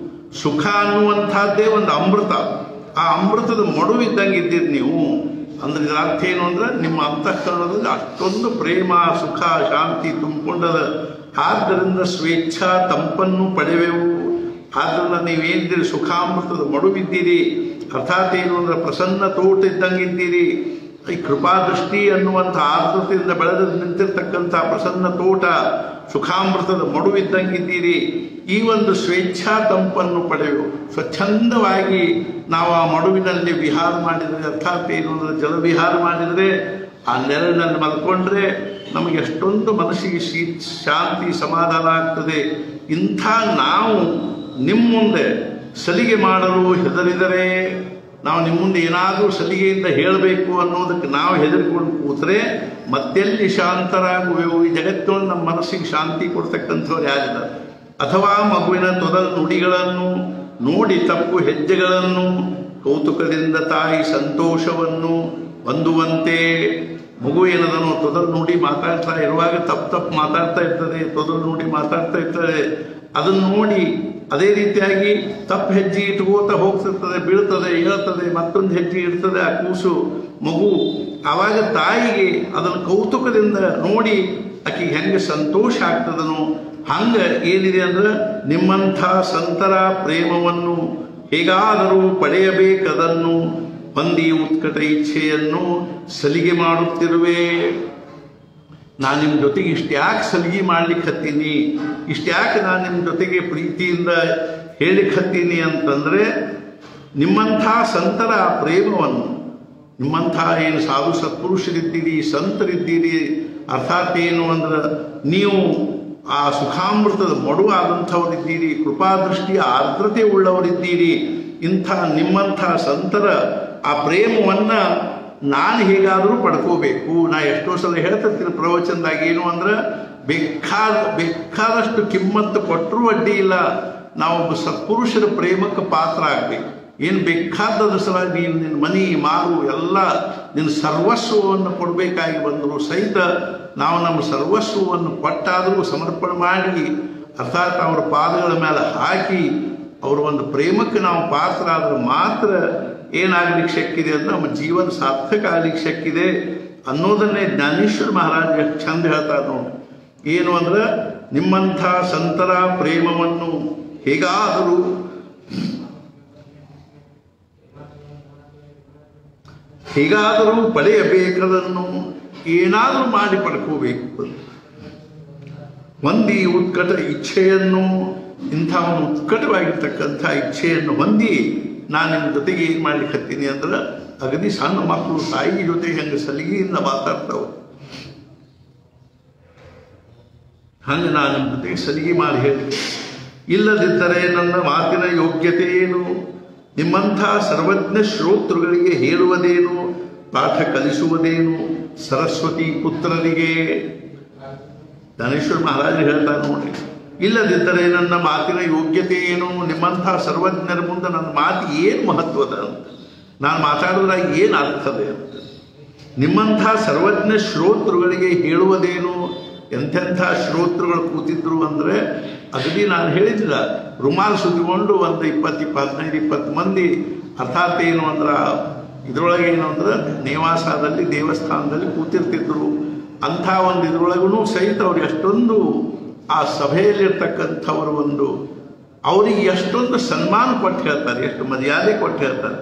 Speaker 1: ಸುಖ ಅನ್ನುವಂಥದ್ದೇ ಒಂದು ಅಮೃತ ಆ ಅಮೃತದ ಮಡು ಇದ್ದಂಗೆ ಇದ್ದೀರಿ ನೀವು ಅಂದ್ರೆ ಇದರ ಅರ್ಥ ಏನು ಅಂದ್ರೆ ನಿಮ್ಮ ಅಂತಃಕರಣದಲ್ಲಿ ಅಷ್ಟೊಂದು ಪ್ರೇಮ ಸುಖ ಶಾಂತಿ ತುಂಬಿಕೊಂಡದ ಆದ್ದರಿಂದ ಸ್ವೇಚ್ಛಾ ತಂಪನ್ನು ಪಡೆವೆವು ಆದ್ದರಿಂದ ನೀವೇನಿದ್ದೀರಿ ಸುಖಾಮೃತದ ಮಡುವಿದ್ದೀರಿ ಅರ್ಥಾತ್ ಏನು ಅಂದ್ರೆ ಪ್ರಸನ್ನ ತೋಟ ಇದ್ದಂಗಿದ್ದೀರಿ ಈ ಕೃಪಾದೃಷ್ಟಿ ಅನ್ನುವಂಥ ಆರ್ದ್ರತೆಯಿಂದ ಬೆಳೆದು ನಿಂತಿರ್ತಕ್ಕಂಥ ಪ್ರಸನ್ನ ತೋಟ ಸುಖಾಮೃತದ ಮಡುವಿದ್ದಂಗಿದ್ದೀರಿ ಈ ಒಂದು ಸ್ವೇಚ್ಛಾ ತಂಪನ್ನು ಪಡೆಯು ಸ್ವಚ್ಛಂದವಾಗಿ ನಾವು ಆ ಮಡುವಿನಲ್ಲಿ ವಿಹಾರ ಮಾಡಿದರೆ ಅರ್ಥಾತ್ ಏನು ಅಂದರೆ ಜಲವಿಹಾರ ಮಾಡಿದರೆ ಆ ನೆರಳಿನಲ್ಲಿ ಮಲ್ಕೊಂಡ್ರೆ ನಮಗೆ ಎಷ್ಟೊಂದು ಮನಸ್ಸಿಗೆ ಶೀ ಶಾಂತಿ ಸಮಾಧಾನ ಆಗ್ತದೆ ಇಂಥ ನಾವು ನಿಮ್ಮ ಮುಂದೆ ಸಲಿಗೆ ಮಾಡಲು ಹೆದರಿದರೆ ನಾವು ನಿಮ್ಮ ಮುಂದೆ ಏನಾದರೂ ಸಲಿಗೆಯಿಂದ ಹೇಳಬೇಕು ಅನ್ನೋದಕ್ಕೆ ನಾವು ಹೆದರಿಕೊಂಡು ಕೂತ್ರೆ ಮತ್ತೆಲ್ಲಿ ಶಾಂತರಾಗುವೆವು ಈ ಜಗತ್ತೊಳಗೆ ನಮ್ಮ ಮನಸ್ಸಿಗೆ ಶಾಂತಿ ಕೊಡ್ತಕ್ಕಂಥವ್ರು ಯಾರಿದ್ದಾರೆ ಅಥವಾ ಮಗುವಿನ ತೊದಲ ನುಡಿಗಳನ್ನು ನೋಡಿ ತಪ್ಪು ಹೆಜ್ಜೆಗಳನ್ನು ಕೌತುಕದಿಂದ ತಾಯಿ ಸಂತೋಷವನ್ನು ಹೊಂದುವಂತೆ ಮಗು ಏನದನೋ ತೊದಲು ನುಡಿ ಮಾತಾಡ್ತಾ ಇರುವಾಗ ತಪ್ಪು ತಪ್ಪು ಮಾತಾಡ್ತಾ ಇರ್ತದೆ ತೊದಲು ನುಡಿ ಮಾತಾಡ್ತಾ ಇರ್ತದೆ ಅದನ್ನು ನೋಡಿ ಅದೇ ರೀತಿಯಾಗಿ ತಪ್ಪು ಹೆಜ್ಜೆ ಇಟ್ಕೋತ ಹೋಗ್ತಿರ್ತದೆ ಬೀಳ್ತದೆ ಹೇಳ್ತದೆ ಮತ್ತೊಂದು ಹೆಜ್ಜೆ ಇಡ್ತದೆ ಆ ಕೂಸು ಮಗು ಆವಾಗ ತಾಯಿಗೆ ಅದನ್ನು ಕೌತುಕದಿಂದ ನೋಡಿ ಆಕೆಗೆ ಹೆಂಗೆ ಸಂತೋಷ ಆಗ್ತದನೋ ಹಂಗ ಏನಿದೆ ಅಂದ್ರೆ ನಿಮ್ಮಂಥ ಸಂತರ ಪ್ರೇಮವನ್ನು ಹೇಗಾದರೂ ಪಡೆಯಬೇಕದನ್ನು ಹೊಂದಿ ಉತ್ಕಟ ಇಚ್ಛೆಯನ್ನು ಸಲಿಗೆ ಮಾಡುತ್ತಿರುವೆ ನಾನು ನಿಮ್ಮ ಜೊತೆಗೆ ಇಷ್ಟ್ಯಾಕೆ ಸಲಿಗೆ ಮಾಡ್ಲಿಕ್ಕೆ ಹತ್ತೀನಿ ಇಷ್ಟ್ಯಾಕೆ ನಾನು ನಿಮ್ಮ ಜೊತೆಗೆ ಪ್ರೀತಿಯಿಂದ ಹೇಳಿಕ್ಕೆ ಹತ್ತೀನಿ ಅಂತಂದರೆ ನಿಮ್ಮಂಥ ಸಂತರ ಪ್ರೇಮವನ್ನು ನಿಮ್ಮಂಥ ಏನು ಸಾಧು ಸತ್ಪುರುಷರಿದ್ದೀರಿ ಸಂತರಿದ್ದೀರಿ ಅರ್ಥಾತ್ ಏನು ಅಂದ್ರೆ ನೀವು ಆ ಸುಖಾಮೃತದ ಮಡು ಆದಂಥವರಿದ್ದೀರಿ ಕೃಪಾದೃಷ್ಟಿಯ ಆರ್ದ್ರತೆ ಉಳ್ಳವರಿದ್ದೀರಿ ಇಂಥ ನಿಮ್ಮಂಥ ಸಂತರ ಆ ಪ್ರೇಮವನ್ನು ನಾನು ಹೇಗಾದರೂ ಪಡ್ಕೋಬೇಕು ನಾ ಎಷ್ಟೋ ಸಲ ಹೇಳ್ತಿರ್ತೀನಿ ಪ್ರವಚನದಾಗ ಏನು ಅಂದ್ರೆ ಬೇಕಾದ ಬೇಕಾದಷ್ಟು ಕಿಮ್ಮತ್ತು ಕೊಟ್ಟರೂ ಅಡ್ಡಿ ಇಲ್ಲ ನಾವೊಬ್ಬ ಸತ್ಪುರುಷರ ಪ್ರೇಮಕ್ಕೆ ಪಾತ್ರ ಆಗಬೇಕು ಏನು ಬೇಕಾದದ್ರ ಸಲ ನೀನು ನಿನ್ನ ಮನಿ ಮಾರು ಎಲ್ಲ ನಿನ್ನ ಸರ್ವಸ್ವವನ್ನು ಕೊಡಬೇಕಾಗಿ ಬಂದರು ಸಹಿತ ನಾವು ನಮ್ಮ ಸರ್ವಸ್ವವನ್ನು ಕೊಟ್ಟಾದರೂ ಸಮರ್ಪಣೆ ಮಾಡಿ ಅರ್ಥಾತ್ ಅವರ ಪಾದಗಳ ಮೇಲೆ ಹಾಕಿ ಅವರ ಒಂದು ಪ್ರೇಮಕ್ಕೆ ನಾವು ಪಾತ್ರ ಆದ್ರೆ ಮಾತ್ರ ಏನಾಗ್ಲಿಕ್ಕೆ ಶಕ್ಕಿದೆ ಅಂದ್ರೆ ನಮ್ಮ ಜೀವನ ಸಾರ್ಥಕ ಆಗ್ಲಿಕ್ಕೆ ಶಕ್ಕಿದೆ ಅನ್ನೋದನ್ನೇ ಜ್ಞಾನೇಶ್ವರ ಮಹಾರಾಜ ಎಷ್ಟು ಚಂದ ಹೇಳ್ತಾರೆ ನೋಡಿ ಏನು ಅಂದ್ರೆ ನಿಮ್ಮಂಥ ಸಂತರ ಪ್ರೇಮವನ್ನು ಹೇಗಾದರೂ ಹೇಗಾದರೂ ಪಡೆಯಬೇಕದನ್ನು ಏನಾದರೂ ಮಾಡಿ ಪಡ್ಕೋಬೇಕು ಹೊಂದಿ ಉತ್ಕಟ ಇಚ್ಛೆಯನ್ನು ಇಂಥ ಒಂದು ಉತ್ಕಟವಾಗಿರ್ತಕ್ಕಂಥ ಇಚ್ಛೆಯನ್ನು ಹೊಂದಿ ನಾನು ನಿಮ್ಮ ಜೊತೆಗೆ ಏನು ಮಾಡ್ಲಿಕ್ಕೆ ಹತ್ತೀನಿ ಅಂದ್ರೆ ಅಗದಿ ಸಣ್ಣ ಮಕ್ಕಳು ತಾಯಿ ಜೊತೆ ಹೆಂಗೆ ಸಲಿಗೆಯಿಂದ ಮಾತಾಡ್ತಾವೆ ಹಂಗೆ ನಾನು ನಿಮ್ಮ ಜೊತೆಗೆ ಸಲಿಗೆ ಮಾಡಿ ಹೇಳಿ ಇಲ್ಲದಿದ್ದರೆ ನನ್ನ ಮಾತಿನ ಯೋಗ್ಯತೆ ಏನು ನಿಮ್ಮಂಥ ಸರ್ವಜ್ಞ ಶ್ರೋತೃಗಳಿಗೆ ಹೇಳುವುದೇನು ಪಾಠ ಕಲಿಸುವುದೇನು ಸರಸ್ವತಿ ಪುತ್ರರಿಗೆ ಧನೇಶ್ವರ ಮಹಾರಾಜ ಹೇಳ್ತಾರೆ ನೋಡಿ ಇಲ್ಲದಿದ್ದರೆ ನನ್ನ ಮಾತಿನ ಯೋಗ್ಯತೆ ಏನು ನಿಮ್ಮಂಥ ಸರ್ವಜ್ಞರ ಮುಂದೆ ನನ್ನ ಮಾತು ಏನು ಮಹತ್ವದ ಅಂತ ನಾನು ಮಾತಾಡಿದ್ರಾಗ ಏನು ಅರ್ಥದೆ ಅಂತ ನಿಮ್ಮಂಥ ಸರ್ವಜ್ಞ ಶ್ರೋತೃಗಳಿಗೆ ಹೇಳುವುದೇನು ಎಂತೆಂಥ ಶ್ರೋತೃಗಳು ಕೂತಿದ್ರು ಅಂದರೆ ಅಗದಿ ನಾನು ಹೇಳಿದ್ದಿಲ್ಲ ರುಮಾಲ್ ಸುತ್ತಿಕೊಂಡು ಒಂದು ಇಪ್ಪತ್ತು ಇಪ್ಪ ಹದಿನೈದು ಇಪ್ಪತ್ತು ಮಂದಿ ಅರ್ಥಾತ್ ಏನು ಅಂದ್ರೆ ಇದರೊಳಗೆ ಏನು ಅಂದ್ರೆ ನೇವಾಸದಲ್ಲಿ ದೇವಸ್ಥಾನದಲ್ಲಿ ಕೂತಿರ್ತಿದ್ರು ಅಂಥ ಒಂದು ಇದ್ರೊಳಗೂ ಸಹಿತ ಅವ್ರು ಎಷ್ಟೊಂದು ಆ ಸಭೆಯಲ್ಲಿರ್ತಕ್ಕಂಥವ್ರ ಒಂದು ಅವರಿಗೆ ಎಷ್ಟೊಂದು ಸನ್ಮಾನ ಕೊಟ್ಟು ಹೇಳ್ತಾರೆ ಎಷ್ಟು ಮರ್ಯಾದೆ ಕೊಟ್ಟು ಹೇಳ್ತಾರೆ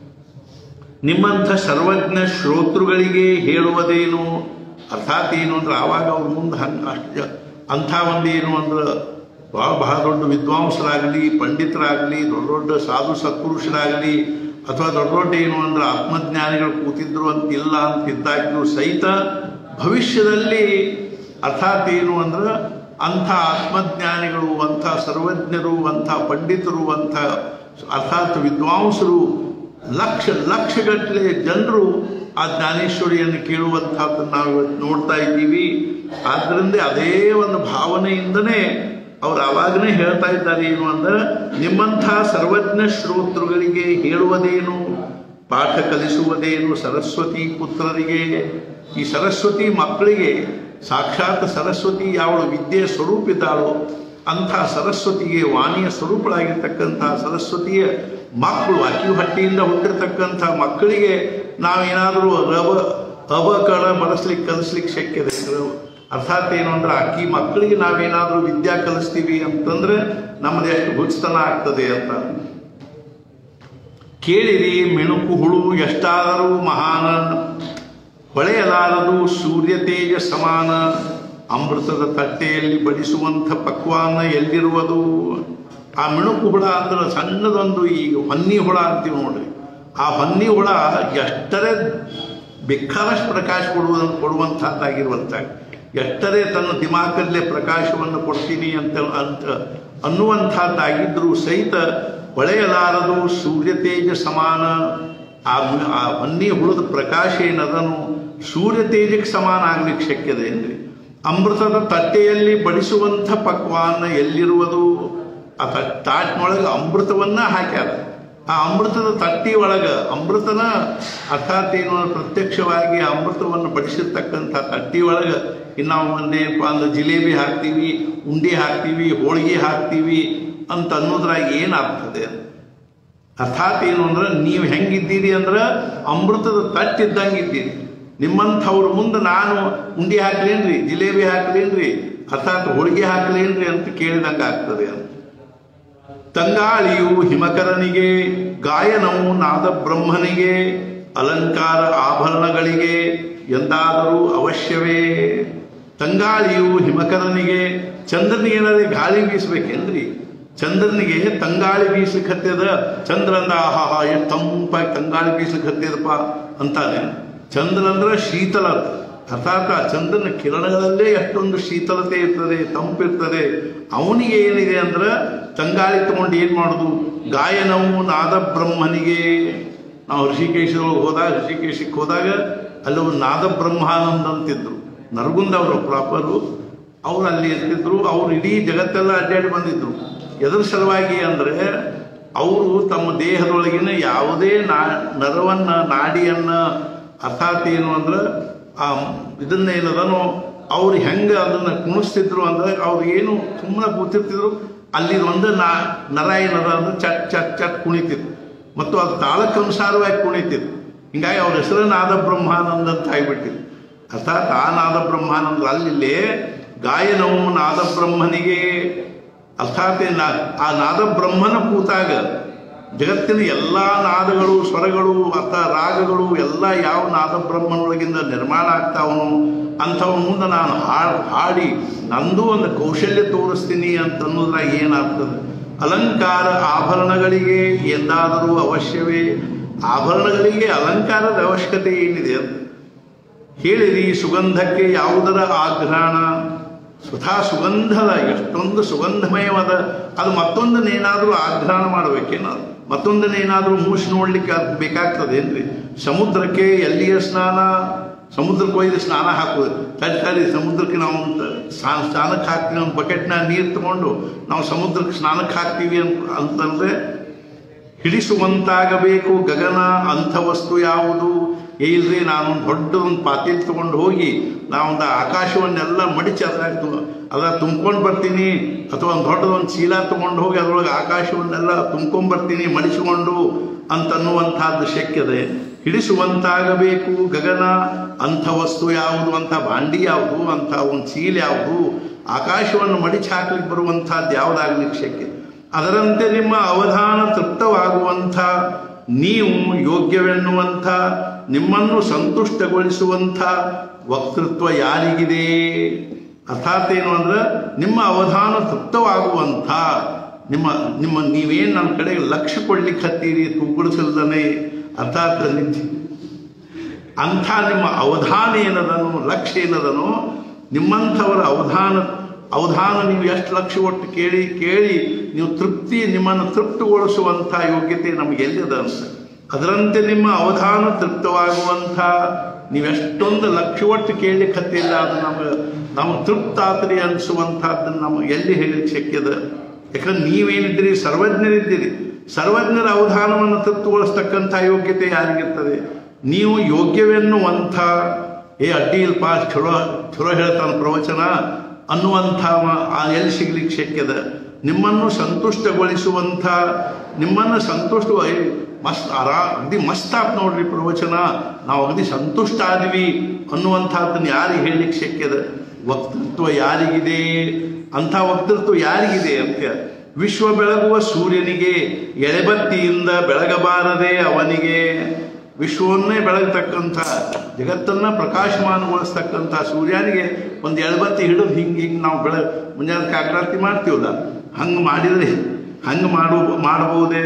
Speaker 1: ನಿಮ್ಮಂಥ ಸರ್ವಜ್ಞ ಶ್ರೋತೃಗಳಿಗೆ ಹೇಳುವುದೇನು ಅರ್ಥಾತ್ ಏನು ಅಂದ್ರೆ ಆವಾಗ ಅವ್ರ ಮುಂದೆ ಹಂಗೆ ಅಷ್ಟು ಜ ಅಂಥ ಒಂದು ಏನು ಅಂದ್ರೆ ಭಾಳ ಬಹಳ ದೊಡ್ಡ ವಿದ್ವಾಂಸರಾಗಲಿ ಪಂಡಿತರಾಗಲಿ ದೊಡ್ಡ ದೊಡ್ಡ ಸಾಧು ಸತ್ಪುರುಷರಾಗಲಿ ಅಥವಾ ದೊಡ್ಡ ದೊಡ್ಡ ಏನು ಅಂದ್ರೆ ಆತ್ಮಜ್ಞಾನಿಗಳು ಕೂತಿದ್ರು ಅಂತಿಲ್ಲ ಅಂತಿದ್ದಾಗ್ಯೂ ಸಹಿತ ಭವಿಷ್ಯದಲ್ಲಿ ಅರ್ಥಾತ್ ಏನು ಅಂದ್ರೆ ಅಂಥ ಆತ್ಮಜ್ಞಾನಿಗಳು ಅಂಥ ಸರ್ವಜ್ಞರು ಅಂಥ ಪಂಡಿತರು ಅಂಥ ಅರ್ಥಾತ್ ವಿದ್ವಾಂಸರು ಲಕ್ಷ ಲಕ್ಷಗಟ್ಟಲೆ ಜನರು ಆ ಜ್ಞಾನೇಶ್ವರಿಯನ್ನು ಕೇಳುವಂಥದ್ದನ್ನು ನಾವು ಇವತ್ತು ನೋಡ್ತಾ ಇದ್ದೀವಿ ಆದ್ದರಿಂದ ಅದೇ ಒಂದು ಭಾವನೆಯಿಂದನೇ ಅವ್ರು ಅವಾಗನೇ ಹೇಳ್ತಾ ಇದ್ದಾರೆ ಏನು ಅಂದ್ರೆ ನಿಮ್ಮಂಥ ಸರ್ವಜ್ಞ ಶ್ರೋತೃಗಳಿಗೆ ಹೇಳುವುದೇನು ಪಾಠ ಕಲಿಸುವುದೇನು ಸರಸ್ವತಿ ಪುತ್ರರಿಗೆ ಈ ಸರಸ್ವತಿ ಮಕ್ಕಳಿಗೆ ಸಾಕ್ಷಾತ್ ಸರಸ್ವತಿ ಯಾವಳು ವಿದ್ಯೆಯ ಸ್ವರೂಪ ಇದ್ದಾಳೋ ಅಂಥ ಸರಸ್ವತಿಗೆ ವಾಣಿಯ ಸ್ವರೂಪಳಾಗಿರ್ತಕ್ಕಂಥ ಸರಸ್ವತಿಯ ಮಕ್ಕಳು ಅಕ್ಕಿ ಹಟ್ಟಿಯಿಂದ ಹುಟ್ಟಿರ್ತಕ್ಕಂಥ ಮಕ್ಕಳಿಗೆ ನಾವೇನಾದರೂ ರವ ಅವಕಳ ಬಳಸ್ಲಿಕ್ಕೆ ಕಲಿಸ್ಲಿಕ್ಕೆ ಶಕ್ಯದೆ ಅರ್ಥಾತ್ ಏನು ಅಂದ್ರೆ ಅಕ್ಕಿ ಮಕ್ಕಳಿಗೆ ನಾವೇನಾದರೂ ವಿದ್ಯಾ ಕಲಿಸ್ತೀವಿ ಅಂತಂದ್ರೆ ನಮ್ಮದು ಎಷ್ಟು ಹುಚ್ಚತನ ಆಗ್ತದೆ ಅಂತ ಕೇಳಿರಿ ಮಿಣುಕು ಹುಳು ಎಷ್ಟಾದರೂ ಮಹಾನ ಹೊಳೆಯಲಾರದು ಸೂರ್ಯ ತೇಜ ಸಮಾನ ಅಮೃತದ ತಟ್ಟೆಯಲ್ಲಿ ಬಡಿಸುವಂಥ ಪಕ್ವಾನ ಎಲ್ಲಿರುವುದು ಆ ಮಿಣುಕು ಹುಳ ಅಂದ್ರೆ ಸಣ್ಣದೊಂದು ಈ ಹೊನ್ನಿ ಹುಳ ಅಂತೀವಿ ನೋಡ್ರಿ ಆ ಹೊನ್ನಿ ಹುಳ ಎಷ್ಟರೇ ಬೇಕಾದಷ್ಟು ಪ್ರಕಾಶ ಕೊಡುವ ಕೊಡುವಂಥದ್ದಾಗಿರುವಂಥ ಎಷ್ಟರೇ ತನ್ನ ದಿಮಾಕಲ್ಲೇ ಪ್ರಕಾಶವನ್ನು ಕೊಡ್ತೀನಿ ಅಂತ ಅಂತ ಅನ್ನುವಂಥದ್ದಾಗಿದ್ದರೂ ಸಹಿತ ಹೊಳೆಯಲಾರದು ಸೂರ್ಯ ತೇಜ ಸಮಾನ ಆ ಆ ಹೊನ್ನಿ ಹುಳದ ಪ್ರಕಾಶ ಏನದನು ಸೂರ್ಯ ತೇಜಕ್ಕೆ ಸಮಾನ ಆಗ್ಲಿಕ್ಕೆ ಶಕ್ಯದೆ ಏನ್ರಿ ಅಮೃತದ ತಟ್ಟೆಯಲ್ಲಿ ಬಡಿಸುವಂಥ ಪಕ್ವಾನ ಎಲ್ಲಿರುವುದು ಆ ತಾಟ್ನೊಳಗೆ ಅಮೃತವನ್ನ ಹಾಕ್ಯಾರ ಆ ಅಮೃತದ ತಟ್ಟಿ ಒಳಗೆ ಅಮೃತನ ಅರ್ಥಾತ್ ಏನು ಪ್ರತ್ಯಕ್ಷವಾಗಿ ಆ ಅಮೃತವನ್ನು ಬಡಿಸಿರ್ತಕ್ಕಂಥ ತಟ್ಟಿ ಒಳಗೆ ಇನ್ನು ನಾವು ಒಂದೇನಪ್ಪ ಅಂದ್ರೆ ಜಿಲೇಬಿ ಹಾಕ್ತೀವಿ ಉಂಡೆ ಹಾಕ್ತೀವಿ ಹೋಳಿಗೆ ಹಾಕ್ತೀವಿ ಅಂತ ಅನ್ನೋದ್ರಾಗ ಏನು ಅರ್ಥದೆ ಅರ್ಥಾತ್ ಏನು ಅಂದ್ರೆ ನೀವು ಹೆಂಗಿದ್ದೀರಿ ಅಂದ್ರೆ ಅಮೃತದ ತಟ್ಟಿದ್ದಂಗೆ ಇದ್ದೀರಿ ನಿಮ್ಮಂಥವ್ರ ಮುಂದೆ ನಾನು ಉಂಡಿ ಹಾಕ್ಲೇನ್ರಿ ಜಿಲೇಬಿ ಹಾಕ್ಲೇನ್ರಿ ಅರ್ಥಾತ್ ಹೋಳಿಗೆ ಹಾಕ್ಲೇನ್ರಿ ಅಂತ ಕೇಳಿದಂಗೆ ಆಗ್ತದೆ ಅಂತ ತಂಗಾಳಿಯು ಹಿಮಕರನಿಗೆ ಗಾಯನವು ನಾದ ಬ್ರಹ್ಮನಿಗೆ ಅಲಂಕಾರ ಆಭರಣಗಳಿಗೆ ಎಂದಾದರೂ ಅವಶ್ಯವೇ ತಂಗಾಳಿಯು ಹಿಮಕರನಿಗೆ ಚಂದ್ರನಿಗೆ ಏನಾದ್ರೆ ಗಾಳಿ ಬೀಸ್ಬೇಕೇನ್ರಿ ಚಂದ್ರನಿಗೆ ತಂಗಾಳಿ ಬೀಸ್ಲಿಕ್ಕೆ ಹತ್ತದ ಚಂದ್ರ ಅಂದ ಆಹಾ ಎಷ್ಟು ತಂಪಾಗಿ ತಂಗಾಳಿ ಬೀಸ್ಲಿಕ್ಕೆ ಹತ್ತಿದಪ್ಪ ಅಂತಾನೆ ಚಂದ್ರ ಅಂದ್ರೆ ಶೀತಲ ಅರ್ಥಾತ್ ಆ ಚಂದ್ರನ ಕಿರಣಗಳಲ್ಲೇ ಎಷ್ಟೊಂದು ಶೀತಲತೆ ಇರ್ತದೆ ತಂಪಿರ್ತದೆ ಅವನಿಗೆ ಏನಿದೆ ಅಂದ್ರೆ ತಂಗಾಳಿ ತಗೊಂಡು ಏನು ಮಾಡೋದು ಗಾಯನವು ನಾದ ಬ್ರಹ್ಮನಿಗೆ ನಾವು ಋಷಿಕೇಶದೊಳಗೆ ಹೋದಾಗ ಋಷಿಕೇಶಕ್ಕೆ ಹೋದಾಗ ಅಲ್ಲಿ ಒಂದು ನಾದ ಬ್ರಹ್ಮಾನಂದ ಅಂತಿದ್ರು ನರಗುಂದ ಅವರು ಪ್ರಾಪರು ಅವ್ರು ಅಲ್ಲಿ ಇರ್ತಿದ್ರು ಅವ್ರು ಇಡೀ ಜಗತ್ತೆಲ್ಲ ಅಡ್ಡಾಡಿ ಬಂದಿದ್ರು ಎದ್ರ ಸಲುವಾಗಿ ಅಂದರೆ ಅವರು ತಮ್ಮ ದೇಹದೊಳಗಿನ ಯಾವುದೇ ನಾ ನರವನ್ನ ನಾಡಿಯನ್ನ ಅರ್ಥಾತ್ ಏನು ಅಂದ್ರೆ ಆ ಇದನ್ನ ಏನದನೋ ಅವ್ರು ಹೆಂಗೆ ಅದನ್ನ ಕುಣಿಸ್ತಿದ್ರು ಅಂದ್ರೆ ಅವ್ರು ಏನು ಸುಮ್ಮನೆ ಕೂತಿರ್ತಿದ್ರು ಅಲ್ಲಿ ಒಂದು ನಾ ನರ ಏನದ ಅಂದ್ರೆ ಚಟ್ ಚಟ್ ಚಟ್ ಕುಣಿತಿತ್ತು ಮತ್ತು ಅದು ತಾಳಕ್ಕನುಸಾರವಾಗಿ ಕುಣಿತಿತ್ತು ಹಿಂಗಾಗಿ ಅವ್ರ ಹೆಸರು ನಾದ ಬ್ರಹ್ಮಾನಂದ ಅಂತ ಆಗಿಬಿಟ್ಟಿತ್ತು ಅರ್ಥಾತ್ ಆ ನಾದ ಬ್ರಹ್ಮಾನಂದ ಅಲ್ಲಿ ಗಾಯನವು ನಾದ ಬ್ರಹ್ಮನಿಗೆ ಅರ್ಥಾತ್ ಏನ್ ನಾ- ಆ ನಾದ ಬ್ರಹ್ಮನ ಕೂತಾಗ ಜಗತ್ತಿನ ಎಲ್ಲ ನಾದಗಳು ಸ್ವರಗಳು ಅರ್ಥ ರಾಗಗಳು ಎಲ್ಲ ಯಾವ ನಾದ ಬ್ರಹ್ಮನೊಳಗಿಂದ ನಿರ್ಮಾಣ ಆಗ್ತಾವನು ಅಂಥವ ಮುಂದೆ ನಾನು ಹಾಡು ಹಾಡಿ ನಂದು ಒಂದು ಕೌಶಲ್ಯ ತೋರಿಸ್ತೀನಿ ಅಂತ ಅನ್ನೋದ್ರಾಗ ಏನಾಗ್ತದೆ ಅಲಂಕಾರ ಆಭರಣಗಳಿಗೆ ಎಂದಾದರೂ ಅವಶ್ಯವೇ ಆಭರಣಗಳಿಗೆ ಅಲಂಕಾರದ ಅವಶ್ಯಕತೆ ಏನಿದೆ ಅಂತ ಹೇಳಿರಿ ಸುಗಂಧಕ್ಕೆ ಯಾವುದರ ಆಗ್ರಹಣ ಸ್ವತಃ ಸುಗಂಧದ ಎಷ್ಟೊಂದು ಸುಗಂಧಮಯವಾದ ಅದು ಮತ್ತೊಂದನ್ನೇನಾದರೂ ಆಗ್ರಹಣ ಮಾಡಬೇಕೇನೋ ಮತ್ತೊಂದನ್ನೇನಾದರೂ ಮೂಸಿ ನೋಡ್ಲಿಕ್ಕೆ ಅದು ಬೇಕಾಗ್ತದೇನ್ರಿ ಸಮುದ್ರಕ್ಕೆ ಎಲ್ಲಿಯ ಸ್ನಾನ ಸಮುದ್ರಕ್ಕೆ ಒಯ್ದು ಸ್ನಾನ ಹಾಕೋದು ತಡಿ ತಡಿ ಸಮುದ್ರಕ್ಕೆ ನಾವು ಒಂದು ಸ್ನಾನ ಸ್ನಾನಕ್ಕೆ ಹಾಕ್ತೀವಿ ಒಂದು ಬಕೆಟ್ನ ನೀರು ತಗೊಂಡು ನಾವು ಸಮುದ್ರಕ್ಕೆ ಸ್ನಾನಕ್ಕೆ ಹಾಕ್ತೀವಿ ಅಂತ ಅಂತಂದ್ರೆ ಹಿಡಿಸುವಂತಾಗಬೇಕು ಗಗನ ಅಂಥ ವಸ್ತು ಯಾವುದು ಏ ಇಲ್ರಿ ನಾನೊಂದು ದೊಡ್ಡದೊಂದು ಪಾತ್ರೆ ತಗೊಂಡು ಹೋಗಿ ನಾವೊಂದು ಆಕಾಶವನ್ನೆಲ್ಲ ಮಡಿಚಿ ಅದ್ರಾಗ ತು- ಅದ್ರಾಗ ತುಂಬ್ಕೊಂಡು ಬರ್ತೀನಿ ಅಥವಾ ಒಂದು ದೊಡ್ಡದೊಂದು ಚೀಲ ತಗೊಂಡು ಹೋಗಿ ಅದ್ರೊಳಗೆ ಆಕಾಶವನ್ನೆಲ್ಲ ತುಂಬ್ಕೊಂಡ್ ಬರ್ತೀನಿ ಮಡಿಸಿಕೊಂಡು ಅಂತನ್ನುವಂಥದ್ದು ಶಕ್ಯದೆ ಹಿಡಿಸುವಂತಾಗಬೇಕು ಗಗನ ಅಂಥ ವಸ್ತು ಯಾವುದು ಅಂಥ ಭಾಂಡಿ ಯಾವುದು ಅಂಥ ಒಂದು ಚೀಲ ಯಾವುದು ಆಕಾಶವನ್ನು ಮಡಿಚಿ ಹಾಕ್ಲಿಕ್ಕೆ ಬರುವಂಥದ್ದು ಯಾವುದಾಗ್ಲಿಕ್ಕೆ ಶಕ್ಯ ಅದರಂತೆ ನಿಮ್ಮ ಅವಧಾನ ತೃಪ್ತವಾಗುವಂಥ ನೀವು ಯೋಗ್ಯವೆನ್ನುವಂಥ ನಿಮ್ಮನ್ನು ಸಂತುಷ್ಟಗೊಳಿಸುವಂಥ ವಕ್ತೃತ್ವ ಯಾರಿಗಿದೆ ಅರ್ಥಾತ್ ಏನು ಅಂದ್ರೆ ನಿಮ್ಮ ಅವಧಾನ ತೃಪ್ತವಾಗುವಂಥ ನಿಮ್ಮ ನಿಮ್ಮ ನೀವೇನು ನನ್ನ ಕಡೆ ಲಕ್ಷ್ಯ ಕೊಡ್ಲಿಕ್ಕೆ ಹತ್ತೀರಿ ತೂಗುಡಿಸಲ್ದನೆ ಅರ್ಥಾತ್ ನಿಜ ಅಂಥ ನಿಮ್ಮ ಅವಧಾನ ಏನದನೋ ಲಕ್ಷ್ಯ ಏನದನೋ ನಿಮ್ಮಂಥವರ ಅವಧಾನ ಅವಧಾನ ನೀವು ಎಷ್ಟು ಲಕ್ಷ್ಯ ಒಟ್ಟು ಕೇಳಿ ಕೇಳಿ ನೀವು ತೃಪ್ತಿ ನಿಮ್ಮನ್ನು ತೃಪ್ತಿಗೊಳಿಸುವಂಥ ಯೋಗ್ಯತೆ ನಮಗೆ ಎಲ್ಲಿದೆ ಅಂತ ಅದರಂತೆ ನಿಮ್ಮ ಅವಧಾನ ತೃಪ್ತವಾಗುವಂಥ ನೀವೆಷ್ಟೊಂದು ಲಕ್ಷ್ಯ ಒಟ್ಟು ಕೇಳಲಿಕ್ಕೆ ಹತ್ತಿಲ್ಲ ಅದು ನಮಗೆ ನಮಗೆ ತೃಪ್ತ ಆತ್ರಿ ಅನಿಸುವಂಥದ್ದನ್ನು ನಮಗೆ ಎಲ್ಲಿ ಹೇಳಲಿಕ್ಕೆ ಶಕ್ಯದ ಯಾಕಂದ್ರೆ ನೀವೇನಿದ್ದೀರಿ ಸರ್ವಜ್ಞರಿದ್ದೀರಿ ಸರ್ವಜ್ಞರ ಅವಧಾನವನ್ನು ತೃಪ್ತಿಗೊಳಿಸ್ತಕ್ಕಂಥ ಯೋಗ್ಯತೆ ಯಾರಿಗಿರ್ತದೆ ನೀವು ಯೋಗ್ಯವೆನ್ನುವಂಥ ಏ ಅಡ್ಡಿ ಇಲ್ಪ ಚಲೋ ಚಲೋ ಹೇಳ್ತಾನೆ ಪ್ರವಚನ ಅನ್ನುವಂಥ ಮ- ಆ ಎಲ್ಲಿ ಸಿಗ್ಲಿಕ್ಕೆ ಶಕ್ಯದ ನಿಮ್ಮನ್ನು ಸಂತುಷ್ಟಗೊಳಿಸುವಂಥ ನಿಮ್ಮನ್ನು ಸಂತುಷ್ಟ ಏ, ಮಸ್ತ್ ಆರಾ ಅಗದಿ ಮಸ್ತ್ ಆತ್ ನೋಡ್ರಿ ಪ್ರವಚನ ನಾವು ಅಗದಿ ಸಂತುಷ್ಟ ಆದ್ವಿ ಅನ್ನುವಂಥದ್ದನ್ನು ಯಾರಿಗೆ ಹೇಳಲಿಕ್ಕೆ ಶಕ್ಯದ ವಕ್ತೃತ್ವ ಯಾರಿಗಿದೆ ಅಂಥ ವಕ್ತೃತ್ವ ಯಾರಿಗಿದೆ ಅಂತ ವಿಶ್ವ ಬೆಳಗುವ ಸೂರ್ಯನಿಗೆ ಎಳೆಬತ್ತಿಯಿಂದ ಬೆಳಗಬಾರದೆ ಅವನಿಗೆ ವಿಶ್ವವನ್ನೇ ಬೆಳಗತಕ್ಕಂಥ ಜಗತ್ತನ್ನ ಪ್ರಕಾಶಮಾನಗೊಳಿಸ್ತಕ್ಕಂಥ ಸೂರ್ಯನಿಗೆ ಒಂದು ಎಳಬತ್ತಿ ಹಿಡಿದು ಹಿಂಗೆ ಹಿಂಗೆ ನಾವು ಬೆಳ ಮುಂಜಾನೆ ಕಾಕರಾತಿ ಮಾಡ್ತೀವಲ್ಲ ಹಂಗೆ ಮಾಡಿದರೆ ಹಂಗೆ ಮಾಡು ಮಾಡಬಹುದೇ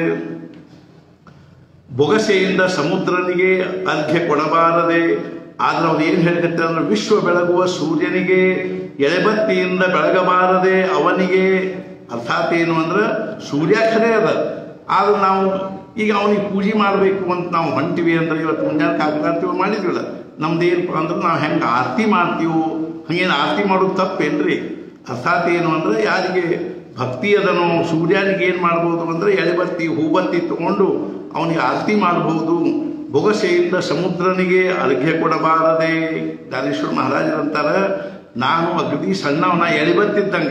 Speaker 1: ಬೊಗಸೆಯಿಂದ ಸಮುದ್ರನಿಗೆ ಅರ್ಘ್ಯ ಕೊಡಬಾರದೆ ಆದ್ರೆ ಅವ್ರು ಏನು ಹೇಳಿಕತ್ತೆ ಅಂದ್ರೆ ವಿಶ್ವ ಬೆಳಗುವ ಸೂರ್ಯನಿಗೆ ಎಳೆಬತ್ತಿಯಿಂದ ಬೆಳಗಬಾರದೆ ಅವನಿಗೆ ಅರ್ಥಾತ್ ಏನು ಅಂದ್ರೆ ಸೂರ್ಯ ಖರೆ ಅದ ಆದ್ರೆ ನಾವು ಈಗ ಅವನಿಗೆ ಪೂಜೆ ಮಾಡಬೇಕು ಅಂತ ನಾವು ಹೊಂಟಿವಿ ಅಂದ್ರೆ ಇವತ್ತು ಮುಂಜಾನೆ ಕಾಕರಾರ್ತೀವಿ ಮಾಡಿದ್ವಿಲ್ಲ ನಮ್ದು ಏನಪ್ಪ ಅಂದ್ರೆ ನಾವು ಹೆಂಗೆ ಆರತಿ ಮಾಡ್ತೀವೋ ಹಂಗೇನು ಆರತಿ ಮಾಡೋದು ತಪ್ಪೇನ್ರಿ ಅರ್ಥಾತ್ ಏನು ಅಂದ್ರೆ ಯಾರಿಗೆ ಭಕ್ತಿ ಅದನೋ ಸೂರ್ಯನಿಗೆ ಏನು ಮಾಡ್ಬೋದು ಅಂದ್ರೆ ಎಳೆಬತ್ತಿ ಹೂಬತ್ತಿ ತಗೊಂಡು ಅವನಿಗೆ ಆರತಿ ಮಾಡಬಹುದು ಬೊಗಸೆಯಿಂದ ಸಮುದ್ರನಿಗೆ ಅರ್ಘ್ಯ ಕೊಡಬಾರದೆ ದಾನೇಶ್ವರ ಮಹಾರಾಜರಂತಾರ ನಾನು ಅಗದಿ ಸಣ್ಣವನ ಎಳೆಬತ್ತಿದ್ದಂಗ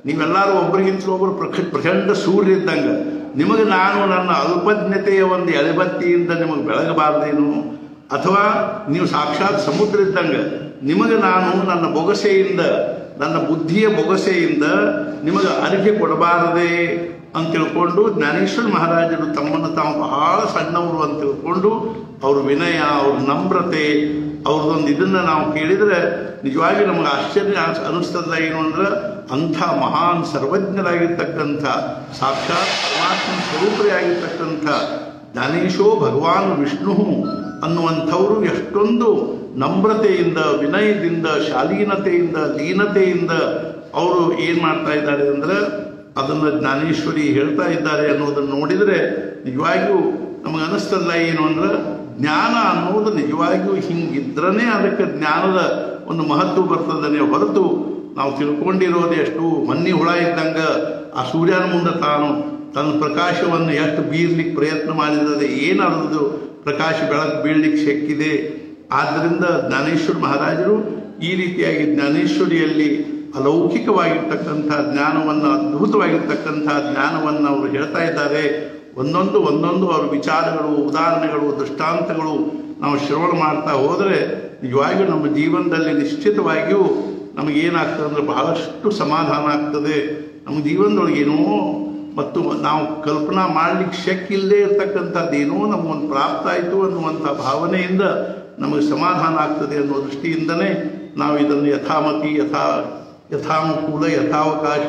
Speaker 1: ನೀವೆಲ್ಲರೂ ಒಬ್ಬರಿಗಿಂತ ಒಬ್ಬರು ಪ್ರಖ ಪ್ರಚಂಡ ಸೂರ್ಯ ಇದ್ದಂಗೆ ನಿಮಗೆ ನಾನು ನನ್ನ ಅಲ್ಪಜ್ಞತೆಯ ಒಂದು ಎಳೆಬತ್ತಿಯಿಂದ ನಿಮಗೆ ಬೆಳಗಬಾರ್ದೇನು ಅಥವಾ ನೀವು ಸಾಕ್ಷಾತ್ ಸಮುದ್ರ ಇದ್ದಂಗೆ ನಿಮಗೆ ನಾನು ನನ್ನ ಬೊಗಸೆಯಿಂದ ನನ್ನ ಬುದ್ಧಿಯ ಬೊಗಸೆಯಿಂದ ನಿಮಗೆ ಅರಿಕೆ ಕೊಡಬಾರದೆ ಅಂತ ತಿಳ್ಕೊಂಡು ಜ್ಞಾನೇಶ್ವರ ಮಹಾರಾಜರು ತಮ್ಮನ್ನು ತಾವು ಬಹಳ ಸಣ್ಣವರು ಅಂತ ತಿಳ್ಕೊಂಡು ಅವ್ರ ವಿನಯ ಅವ್ರ ನಮ್ರತೆ ಅವ್ರದ್ದೊಂದು ಇದನ್ನ ನಾವು ಕೇಳಿದರೆ ನಿಜವಾಗಿ ನಮಗೆ ಆಶ್ಚರ್ಯ ಅನ್ಸ್- ಅನಿಸ್ತದ ಏನು ಅಂದ್ರೆ ಅಂಥ ಮಹಾನ್ ಸರ್ವಜ್ಞರಾಗಿರ್ತಕ್ಕಂಥ ಸಾಕ್ಷಾತ್ ಪರಮಾತ್ಮ ಸ್ವರೂಪರೇ ಆಗಿರ್ತಕ್ಕಂಥ ಜ್ಞಾನೇಶೋ ಭಗವಾನ್ ವಿಷ್ಣು ಅನ್ನುವಂಥವರು ಎಷ್ಟೊಂದು ನಮ್ರತೆಯಿಂದ ವಿನಯದಿಂದ ಶಾಲೀನತೆಯಿಂದ ಲೀನತೆಯಿಂದ ಅವರು ಏನು ಮಾಡ್ತಾ ಇದ್ದಾರೆ ಅಂದ್ರೆ ಅದನ್ನು ಜ್ಞಾನೇಶ್ವರಿ ಹೇಳ್ತಾ ಇದ್ದಾರೆ ಅನ್ನೋದನ್ನು ನೋಡಿದರೆ ನಿಜವಾಗಿಯೂ ನಮಗೆ ಅನಿಸ್ತಲ್ಲ ಏನು ಅಂದ್ರೆ ಜ್ಞಾನ ಅನ್ನೋದು ನಿಜವಾಗಿಯೂ ಹಿಂಗಿದ್ರನೇ ಅದಕ್ಕೆ ಜ್ಞಾನದ ಒಂದು ಮಹತ್ವ ಬರ್ತದನೆ ಹೊರತು ನಾವು ತಿಳ್ಕೊಂಡಿರೋದು ಎಷ್ಟು ಮನ್ನಿ ಹುಳ ಇದ್ದಂಗೆ ಆ ಸೂರ್ಯನ ಮುಂದೆ ತಾನು ತನ್ನ ಪ್ರಕಾಶವನ್ನು ಎಷ್ಟು ಬೀರ್ಲಿಕ್ಕೆ ಪ್ರಯತ್ನ ಮಾಡಿದರೆ ಏನಾದದು ಪ್ರಕಾಶ ಬೆಳಕು ಬೀಳ್ಲಿಕ್ಕೆ ಶಕ್ಕಿದೆ ಆದ್ದರಿಂದ ಜ್ಞಾನೇಶ್ವರ ಮಹಾರಾಜರು ಈ ರೀತಿಯಾಗಿ ಜ್ಞಾನೇಶ್ವರಿಯಲ್ಲಿ ಅಲೌಕಿಕವಾಗಿರ್ತಕ್ಕಂಥ ಜ್ಞಾನವನ್ನು ಅದ್ಭುತವಾಗಿರ್ತಕ್ಕಂಥ ಜ್ಞಾನವನ್ನು ಅವರು ಹೇಳ್ತಾ ಇದ್ದಾರೆ ಒಂದೊಂದು ಒಂದೊಂದು ಅವ್ರ ವಿಚಾರಗಳು ಉದಾಹರಣೆಗಳು ದೃಷ್ಟಾಂತಗಳು ನಾವು ಶ್ರವಣ ಮಾಡ್ತಾ ಹೋದರೆ ನಿಜವಾಗಿಯೂ ನಮ್ಮ ಜೀವನದಲ್ಲಿ ನಿಶ್ಚಿತವಾಗಿಯೂ ನಮಗೇನಾಗ್ತದೆ ಅಂದರೆ ಬಹಳಷ್ಟು ಸಮಾಧಾನ ಆಗ್ತದೆ ನಮ್ಮ ಜೀವನದೊಳಗೆ ಏನೋ ಮತ್ತು ನಾವು ಕಲ್ಪನಾ ಮಾಡಲಿಕ್ಕೆ ಶಕ್ಯ ಇಲ್ಲದೆ ಇರತಕ್ಕಂಥದ್ದು ಏನೋ ನಮಗೊಂದು ಪ್ರಾಪ್ತ ಆಯಿತು ಅನ್ನುವಂಥ ಭಾವನೆಯಿಂದ ನಮಗೆ ಸಮಾಧಾನ ಆಗ್ತದೆ ಅನ್ನೋ ದೃಷ್ಟಿಯಿಂದನೇ ನಾವು ಇದನ್ನು ಯಥಾಮತಿ ಯಥಾ ಯಥಾನುಕೂಲ ಯಥಾವಕಾಶ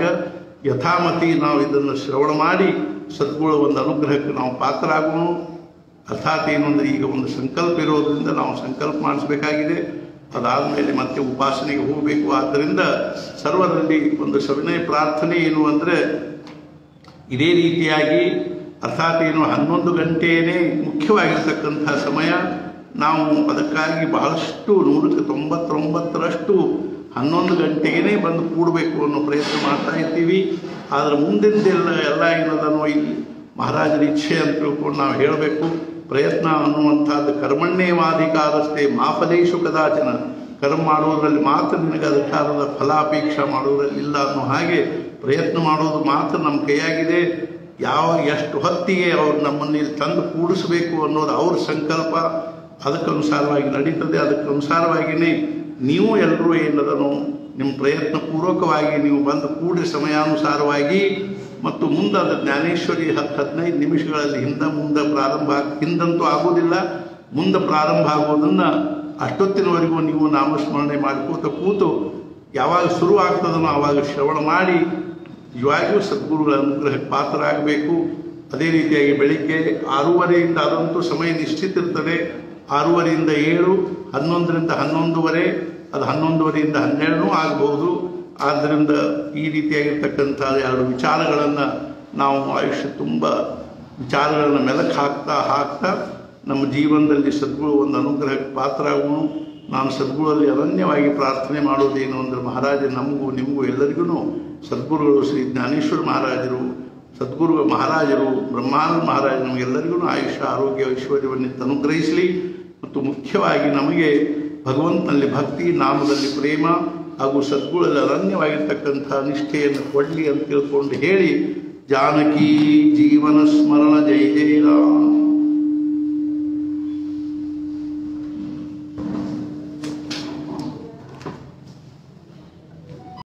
Speaker 1: ಯಥಾಮತಿ ನಾವು ಇದನ್ನು ಶ್ರವಣ ಮಾಡಿ ಸದ್ಗುಣ ಒಂದು ಅನುಗ್ರಹಕ್ಕೆ ನಾವು ಪಾತ್ರರಾಗೋಣ ಅರ್ಥಾತ್ ಏನು ಅಂದರೆ ಈಗ ಒಂದು ಸಂಕಲ್ಪ ಇರೋದ್ರಿಂದ ನಾವು ಸಂಕಲ್ಪ ಮಾಡಿಸ್ಬೇಕಾಗಿದೆ ಅದಾದಮೇಲೆ ಮತ್ತೆ ಉಪಾಸನೆಗೆ ಹೋಗಬೇಕು ಆದ್ದರಿಂದ ಸರ್ವರಲ್ಲಿ ಒಂದು ಸವಿನಯ ಪ್ರಾರ್ಥನೆ ಏನು ಅಂದರೆ ಇದೇ ರೀತಿಯಾಗಿ ಅರ್ಥಾತ್ ಏನು ಹನ್ನೊಂದು ಗಂಟೆಯೇ ಮುಖ್ಯವಾಗಿರ್ತಕ್ಕಂಥ ಸಮಯ ನಾವು ಅದಕ್ಕಾಗಿ ಬಹಳಷ್ಟು ನೂರಕ್ಕೆ ತೊಂಬತ್ತೊಂಬತ್ತರಷ್ಟು ಹನ್ನೊಂದು ಗಂಟೆಗೇ ಬಂದು ಕೂಡಬೇಕು ಅನ್ನೋ ಪ್ರಯತ್ನ ಮಾಡ್ತಾ ಇದ್ದೀವಿ ಆದರೆ ಮುಂದಿಂದೆಲ್ಲ ಎಲ್ಲ ಏನದನೋ ಇಲ್ಲಿ ಮಹಾರಾಜರ ಇಚ್ಛೆ ಅಂತ ತಿಳ್ಕೊಂಡು ನಾವು ಹೇಳಬೇಕು ಪ್ರಯತ್ನ ಅನ್ನುವಂಥದ್ದು ಕರ್ಮಣ್ಯೇವಾಧಿಕಾರಸ್ಥೆ ಮಾಫಲೇಶು ಕದಾಚನ ಕರ್ಮ ಮಾಡುವುದರಲ್ಲಿ ಮಾತ್ರ ನಿನಗೆ ಅಧಿಕಾರದ ಫಲಾಪೇಕ್ಷೆ ಮಾಡುವುದರಲ್ಲಿ ಇಲ್ಲ ಅನ್ನೋ ಹಾಗೆ ಪ್ರಯತ್ನ ಮಾಡೋದು ಮಾತ್ರ ನಮ್ಮ ಕೈಯಾಗಿದೆ ಯಾವ ಎಷ್ಟು ಹೊತ್ತಿಗೆ ಅವ್ರು ನಮ್ಮನ್ನು ಇಲ್ಲಿ ತಂದು ಕೂಡಿಸಬೇಕು ಅನ್ನೋದು ಅವ್ರ ಸಂಕಲ್ಪ ಅದಕ್ಕನುಸಾರವಾಗಿ ನಡೀತದೆ ಅದಕ್ಕನುಸಾರವಾಗಿಯೇ ನೀವು ಎಲ್ಲರೂ ಏನದನು ನಿಮ್ಮ ಪ್ರಯತ್ನ ಪೂರ್ವಕವಾಗಿ ನೀವು ಬಂದು ಕೂಡಿ ಸಮಯಾನುಸಾರವಾಗಿ ಮತ್ತು ಮುಂದೆ ಅದು ಜ್ಞಾನೇಶ್ವರಿ ಹತ್ತು ಹದಿನೈದು ನಿಮಿಷಗಳಲ್ಲಿ ಹಿಂದೆ ಮುಂದೆ ಪ್ರಾರಂಭ ಆಗ್- ಹಿಂದಂತೂ ಆಗೋದಿಲ್ಲ ಮುಂದೆ ಪ್ರಾರಂಭ ಆಗೋದನ್ನು ಅಷ್ಟೊತ್ತಿನವರೆಗೂ ನೀವು ನಾಮಸ್ಮರಣೆ ಮಾಡ್ಕೋತ ಕೂತು ಯಾವಾಗ ಶುರು ಆಗ್ತದನೋ ಆವಾಗ ಶ್ರವಣ ಮಾಡಿ ನಿಜವಾಗಿಯೂ ಸದ್ಗುರುಗಳ ಅನುಗ್ರಹಕ್ಕೆ ಪಾತ್ರರಾಗಬೇಕು ಅದೇ ರೀತಿಯಾಗಿ ಬೆಳಿಗ್ಗೆ ಆರೂವರೆಯಿಂದ ಅದಂತೂ ಸಮಯ ನಿಶ್ಚಿತ ಇರ್ತದೆ ಆರೂವರೆಯಿಂದ ಏಳು ಹನ್ನೊಂದರಿಂದ ಹನ್ನೊಂದುವರೆ ಅದು ಹನ್ನೊಂದುವರೆಯಿಂದ ಹನ್ನೆರಡೂ ಆಗಬಹುದು ಆದ್ದರಿಂದ ಈ ರೀತಿಯಾಗಿರ್ತಕ್ಕಂಥ ಎರಡು ವಿಚಾರಗಳನ್ನು ನಾವು ಆಯುಷ್ಯ ತುಂಬ ವಿಚಾರಗಳನ್ನು ಮೆಲಕ್ಕೆ ಹಾಕ್ತಾ ಹಾಕ್ತಾ ನಮ್ಮ ಜೀವನದಲ್ಲಿ ಸದ್ಗುರು ಒಂದು ಅನುಗ್ರಹಕ್ಕೆ ಪಾತ್ರರಾಗುವ ನಾನು ಸದ್ಗುರಲ್ಲಿ ಅನನ್ಯವಾಗಿ ಪ್ರಾರ್ಥನೆ ಮಾಡೋದೇನು ಅಂದರೆ ಮಹಾರಾಜ ನಮಗೂ ನಿಮಗೂ ಎಲ್ಲರಿಗೂ ಸದ್ಗುರುಗಳು ಶ್ರೀ ಜ್ಞಾನೇಶ್ವರ ಮಹಾರಾಜರು ಸದ್ಗುರು ಮಹಾರಾಜರು ಬ್ರಹ್ಮಾನಂದ ಮಹಾರಾಜ ನಮಗೆಲ್ಲರಿಗೂ ಆಯುಷ್ಯ ಆರೋಗ್ಯ ಐಶ್ವರ್ಯವನ್ನು ಅನುಗ್ರಹಿಸಲಿ ಮತ್ತು ಮುಖ್ಯವಾಗಿ ನಮಗೆ ಭಗವಂತನಲ್ಲಿ ಭಕ್ತಿ ನಾಮದಲ್ಲಿ ಪ್ರೇಮ ಹಾಗೂ ಸದ್ಗುಣದಲ್ಲಿ ಅನನ್ಯವಾಗಿರ್ತಕ್ಕಂಥ ನಿಷ್ಠೆಯನ್ನು ಕೊಡಲಿ ಅಂತ ತಿಳ್ಕೊಂಡು ಹೇಳಿ ಜಾನಕಿ ಜೀವನ ಸ್ಮರಣ ಜೈ ಜೈ ರಾಮ್